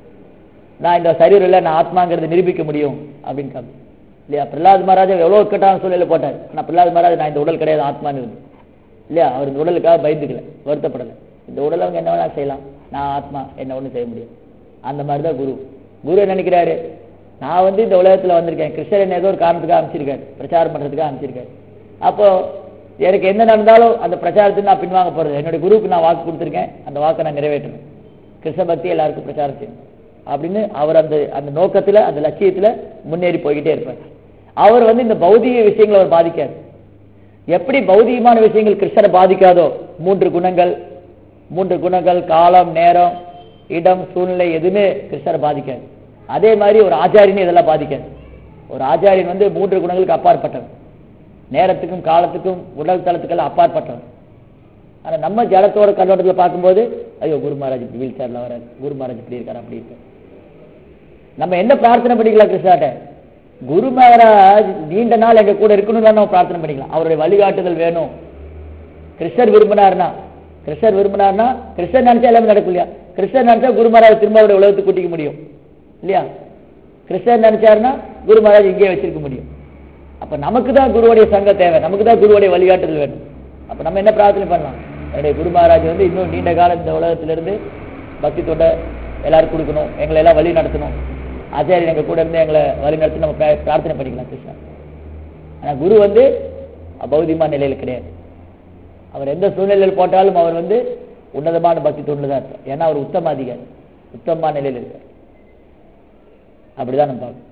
நான் இந்த சரீரம் இல்லை நான் ஆத்மாங்கிறத நிரூபிக்க முடியும் அப்படின்னு காமி இல்லையா பிரகலாத் மகாராஜா எவ்வளவு இக்கட்டான சூழ்நிலை போட்டார் ஆனா பிரகலாத் மகாராஜ் நான் இந்த உடல் கிடையாது ஆத்மான்னு இருந்து இல்லையா அவர் இந்த உடலுக்காக பயந்துக்கல வருத்தப்படல இந்த உடலை அவங்க என்ன வேணா செய்யலாம் நான் ஆத்மா என்ன ஒண்ணும் செய்ய முடியும் அந்த மாதிரி தான் குரு குரு என்ன நினைக்கிறாரு நான் வந்து இந்த உலகத்துல வந்திருக்கேன் கிருஷ்ணர் என்ன ஏதோ ஒரு காரணத்துக்காக அமைச்சிருக்காரு பிரச்சாரம் பண்றதுக்காக அமைச்சிருக்காரு அப்போ எனக்கு என்ன நடந்தாலும் அந்த பிரச்சாரத்துக்கு நான் பின்வாங்க போறது என்னுடைய குருவுக்கு நான் வாக்கு கொடுத்துருக்கேன் அந்த வாக்கை நான் நிறைவேற்றணும் கிருஷ்ண பக்தி எல்லாருக்கும் பிரச்சாரம் செய்யணும் அப்படின்னு அவர் அந்த அந்த நோக்கத்துல அந்த லட்சியத்துல முன்னேறி போய்கிட்டே இருப்பார் அவர் வந்து இந்த பௌதிக விஷயங்களை அவர் பாதிக்காது எப்படி பௌதிகமான விஷயங்கள் கிருஷ்ணரை பாதிக்காதோ மூன்று குணங்கள் மூன்று குணங்கள் காலம் நேரம் இடம் சூழ்நிலை எதுவுமே கிருஷ்ணரை பாதிக்காது அதே மாதிரி ஒரு ஆச்சாரியனை இதெல்லாம் பாதிக்காது ஒரு ஆச்சாரியன் வந்து மூன்று குணங்களுக்கு அப்பாற்பட்டவர் நேரத்துக்கும் காலத்துக்கும் உடல் தளத்துக்கெல்லாம் அப்பாற்பட்டவர் ஆனா நம்ம ஜடத்தோட கண்ணோட்டத்தில் பார்க்கும்போது ஐயோ குரு மகாராஜ் இப்படி வீல் சேர்ல வராரு குரு மகாராஜ் இப்படி இருக்காரு அப்படி இருக்காரு நம்ம என்ன பிரார்த்தனை பண்ணிக்கலாம் கிருஷ்ணாட்ட குரு மகாராஜ் நீண்ட நாள் எங்க கூட இருக்கணும்னு நம்ம பிரார்த்தனை பண்ணிக்கலாம் அவருடைய வழிகாட்டுதல் வேணும் கிருஷ்ணர் விரும்பினார்னா கிருஷ்ணர் விரும்பினார்னா கிருஷ்ணர் நினைச்சா எல்லாமே நடக்கும் இல்லையா கிருஷ்ணர் நினைச்சா குரு மகாராஜ் திரும்ப அவருடைய உலகத்துக்கு கூட்டிக்க முடியும் இல்லையா கிருஷ்ணர் நினைச்சாருன்னா குரு மகாராஜ் இங்கே வச்சிருக்க முடியும் அப்ப நமக்கு தான் குருவுடைய சங்கம் தேவை நமக்கு தான் குருவுடைய வழிகாட்டுதல் வேணும் அப்ப நம்ம என்ன பிரார்த்தனை பண்ணலாம் என்னுடைய குரு மகாராஜ் வந்து இன்னும் நீண்ட காலம் இந்த உலகத்திலிருந்து பக்தி தொண்டை எல்லாரும் கொடுக்கணும் எங்களை எல்லாம் வழி நடத்தணும் ஆச்சாரியர் எங்க கூட இருந்து எங்களை வழி நடத்தி நம்ம பிர- பிரார்த்தனை பண்ணிக்கலாம் கிருஷ்ணன் ஆனா குரு வந்து பௌதிகமான நிலையில கிடையாது அவர் எந்த சூழ்நிலையில் போட்டாலும் அவர் வந்து உன்னதமான பக்தி தொண்டு தான் இருப்பார் ஏன்னா அவர் உத்தம அதிகாரி உத்தமமான நிலையில் இருக்கார் அப்படிதான் நம்ம பார்க்கணும்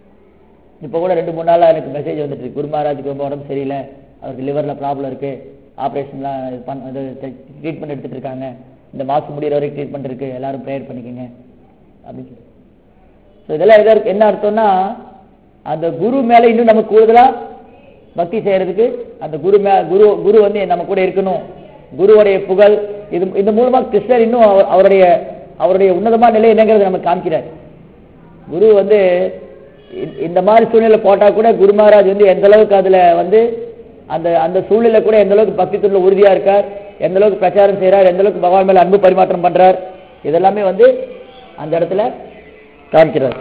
இப்போ கூட ரெண்டு மூணு நாளா எனக்கு மெசேஜ் வந்துட்டு இருக்கு குரு மகாராஜுக்கு ரொம்ப உடம்பு சரியில்லை அவருக்கு லிவர்ல ப்ராப்ளம் இருக்கு ஆப்ரேஷன்லாம் இது பண்ண இது ட்ரீட்மெண்ட் எடுத்துட்டு இருக்காங்க இந்த மாசம் முடியிற வரைக்கும் ட்ரீட்மெண்ட் இருக்கு எல்லாரும் ப்ரேயர் பண்ணிக்கோங்க அப்படின்னு சொல்லி ஸோ இதெல்லாம் எதற்கு என்ன அர்த்தம்னா அந்த குரு மேல இன்னும் நம்ம கூடுதலா பக்தி செய்யறதுக்கு அந்த குரு மே குரு குரு வந்து நம்ம கூட இருக்கணும் குருவுடைய புகழ் இது இந்த மூலமா கிருஷ்ணர் இன்னும் அவர்- அவருடைய அவருடைய உன்னதமான நிலை என்னங்கிறத நமக்கு காமிக்கிறார் குரு வந்து இந்த- இந்த மாதிரி சூழ்நிலை போட்டா கூட குரு மகாராஜ் வந்து எந்த அளவுக்கு அதுல வந்து அந்த அந்த சூழ்நிலை கூட எந்த அளவுக்கு பக்தி தொழில் உறுதியா இருக்கார் எந்த அளவுக்கு பிரச்சாரம் செய்றார் எந்த அளவுக்கு பகவான் மேல அன்பு பரிமாற்றம் பண்றார் இதெல்லாமே வந்து அந்த இடத்துல காமிக்கிறார்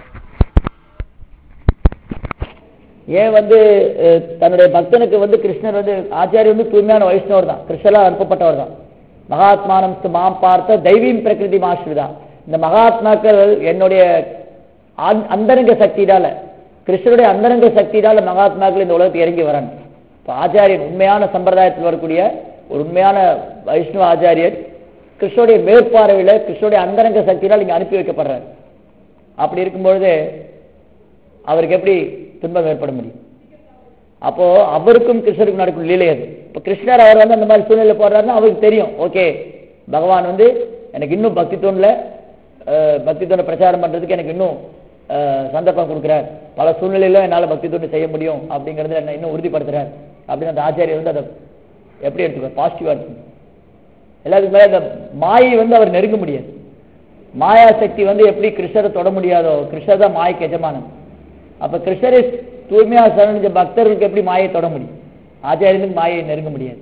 ஏன் வந்து அஹ், தன்னுடைய பக்தனுக்கு வந்து கிருஷ்ணர் வந்து ஆச்சாரியர் வந்து தூய்மையான வைஷ்ணவர் தான் கிருஷ்ணரா அனுப்பப்பட்டவர் தான் மகாத்மானம் மாம் பார்த்த தெய்வீம் பிரகிருதி ஆசிரிதா இந்த மகாத்மாக்கள் என்னுடைய ஆந்- அந்தரங்க சக்தியினால கிருஷ்ணருடைய அந்தரங்க சக்தியினால மகாத்மாக்கள் இந்த உலகத்துக்கு இறங்கி வராங்க இப்போ ஆச்சாரியன் உண்மையான சம்பிரதாயத்தில் வரக்கூடிய ஒரு உண்மையான வைஷ்ணவ ஆச்சாரியர் கிருஷ்ணருடைய மேற்பார்வையில கிருஷ்ணருடைய அந்தரங்க சக்தியினால் இங்க அனுப்பி வைக்கப்படுறார் அப்படி இருக்கும்பொழுது அவருக்கு எப்படி துன்பம் ஏற்பட முடியும் அப்போ அவருக்கும் கிருஷ்ணருக்கும் நடக்கும் லீலை அது இப்போ கிருஷ்ணர் அவர் வந்து அந்த மாதிரி சூழ்நிலை போடுறாருன்னா அவருக்கு தெரியும் ஓகே பகவான் வந்து எனக்கு இன்னும் பக்தி தோணில் பக்தி தோணை பிரச்சாரம் பண்றதுக்கு எனக்கு இன்னும் அஹ், சந்தர்ப்பம் கொடுக்குறார் பல சூழ்நிலையில என்னால் பக்தி தொண்டு செய்ய முடியும் அப்படிங்கறத என்ன இன்னும் உறுதிப்படுத்துறார் அப்படின்னு அந்த ஆச்சாரியர் வந்து அதை எப்படி எடுத்துக்கிறார் பாசிட்டிவா எடுத்துக்கணும் எல்லாத்துக்கும் மேல இந்த மாயை வந்து அவர் நெருங்க முடியாது மாயா சக்தி வந்து எப்படி கிருஷ்ணரை தொட முடியாதோ கிருஷ்ணர் தான் மாய்க்கு எஜமானன் அப்ப கிருஷ்ணரை தூய்மையா சரணிஞ்ச பக்தர்களுக்கு எப்படி மாயை தொட முடியும் ஆச்சாரியனுக்கு மாயை நெருங்க முடியாது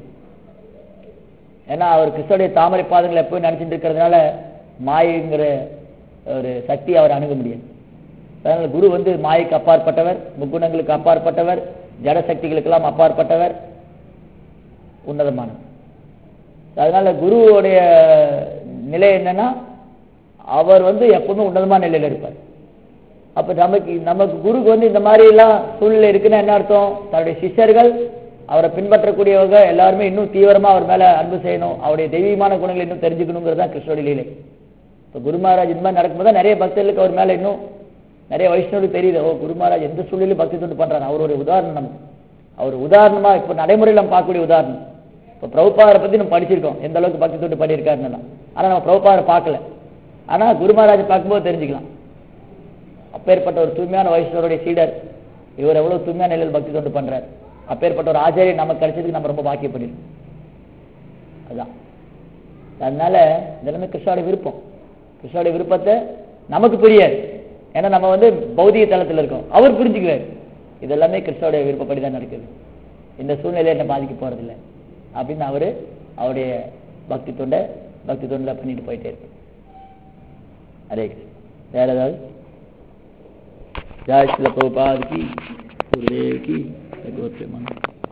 ஏன்னா அவர் கிருஷ்ணருடைய தாமரை பாதங்களை எப்பவும் நினைச்சிட்டு இருக்கிறதுனால மாயைங்கிற ஒரு சக்தி அவர் அணுக முடியாது அதனால குரு வந்து மாயைக்கு அப்பாற்பட்டவர் முக்குணங்களுக்கு அப்பாற்பட்டவர் ஜட சக்திகளுக்கெல்லாம் அப்பாற்பட்டவர் உன்னதமானவர் அதனால குருவுடைய நிலை என்னன்னா அவர் வந்து எப்பவுமே உன்னதமான நிலையில இருப்பார் அப்ப நமக்கு நமக்கு குருக்கு வந்து இந்த மாதிரி எல்லாம் சூழ்நிலை இருக்குன்னா என்ன அர்த்தம் தன்னுடைய சிஷ்யர்கள் அவரை பின்பற்றக்கூடியவங்க எல்லாருமே இன்னும் தீவிரமா அவர் மேல அன்பு செய்யணும் அவருடைய தெய்வீகமான குணங்களை இன்னும் தெரிஞ்சுக்கணுங்கிறது தான் கிருஷ்ணோடைய லீலை இப்போ குரு மகாராஜ் இந்த மாதிரி நடக்கும்போது தான் நிறைய பக்தர்களுக்கு அவர் மேல இன்னும் நிறைய வைஷ்ணவருக்கு தெரியுது ஓ குரு மகாராஜ் எந்த சூழ்நிலையும் பக்தி தொண்டு பண்றாரு அவருடைய உதாரணம் நமக்கு அவர் உதாரணமா இப்போ நடைமுறையில் நம்ம பார்க்கக்கூடிய உதாரணம் இப்போ பிரபுபாதரை பத்தி நம்ம படிச்சிருக்கோம் எந்த அளவுக்கு பக்தி தொண்டு பண்ணியிருக்காருன்னு ஆனா நம்ம பிரபுபாதரை பார்க்கல ஆனா குரு மகாராஜை பார்க்கும்போது தெரிஞ்சுக்கலாம் அப்பேற்பட்ட ஒரு தூய்மையான வைஷ்ணவருடைய சீடர் இவர் எவ்வளவு தூய்மையான நிலையில் பக்தி தொண்டு பண்றார் அப்பேற்பட்ட ஒரு ஆச்சாரியர் நமக்கு கிடைச்சதுக்கு நம்ம ரொம்ப பாக்கியப்பட்டிருக்கோம் அதுதான் அதனால இதெல்லாமே கிருஷ்ணாவுடைய விருப்பம் கிருஷ்ணாவுடைய விருப்பத்தை நமக்கு புரியாது ஏன்னா நம்ம வந்து பௌதிக தளத்தில் இருக்கோம் அவர் புரிஞ்சுக்குவார் இதெல்லாமே கிருஷ்ணாவுடைய விருப்பப்படி தான் நடக்குது இந்த சூழ்நிலையை என்ன பாதிக்க போறதில்லை அப்படின்னு அவரு அவருடைய பக்தி தொண்டை பக்தி தொண்டில் பண்ணிட்டு போயிட்டே இருக்கு ஹரே கிருஷ்ணா வேற ஏதாவது जय श्री प्रभुपाद की गुरुदेव की भगवत प्रेमानंद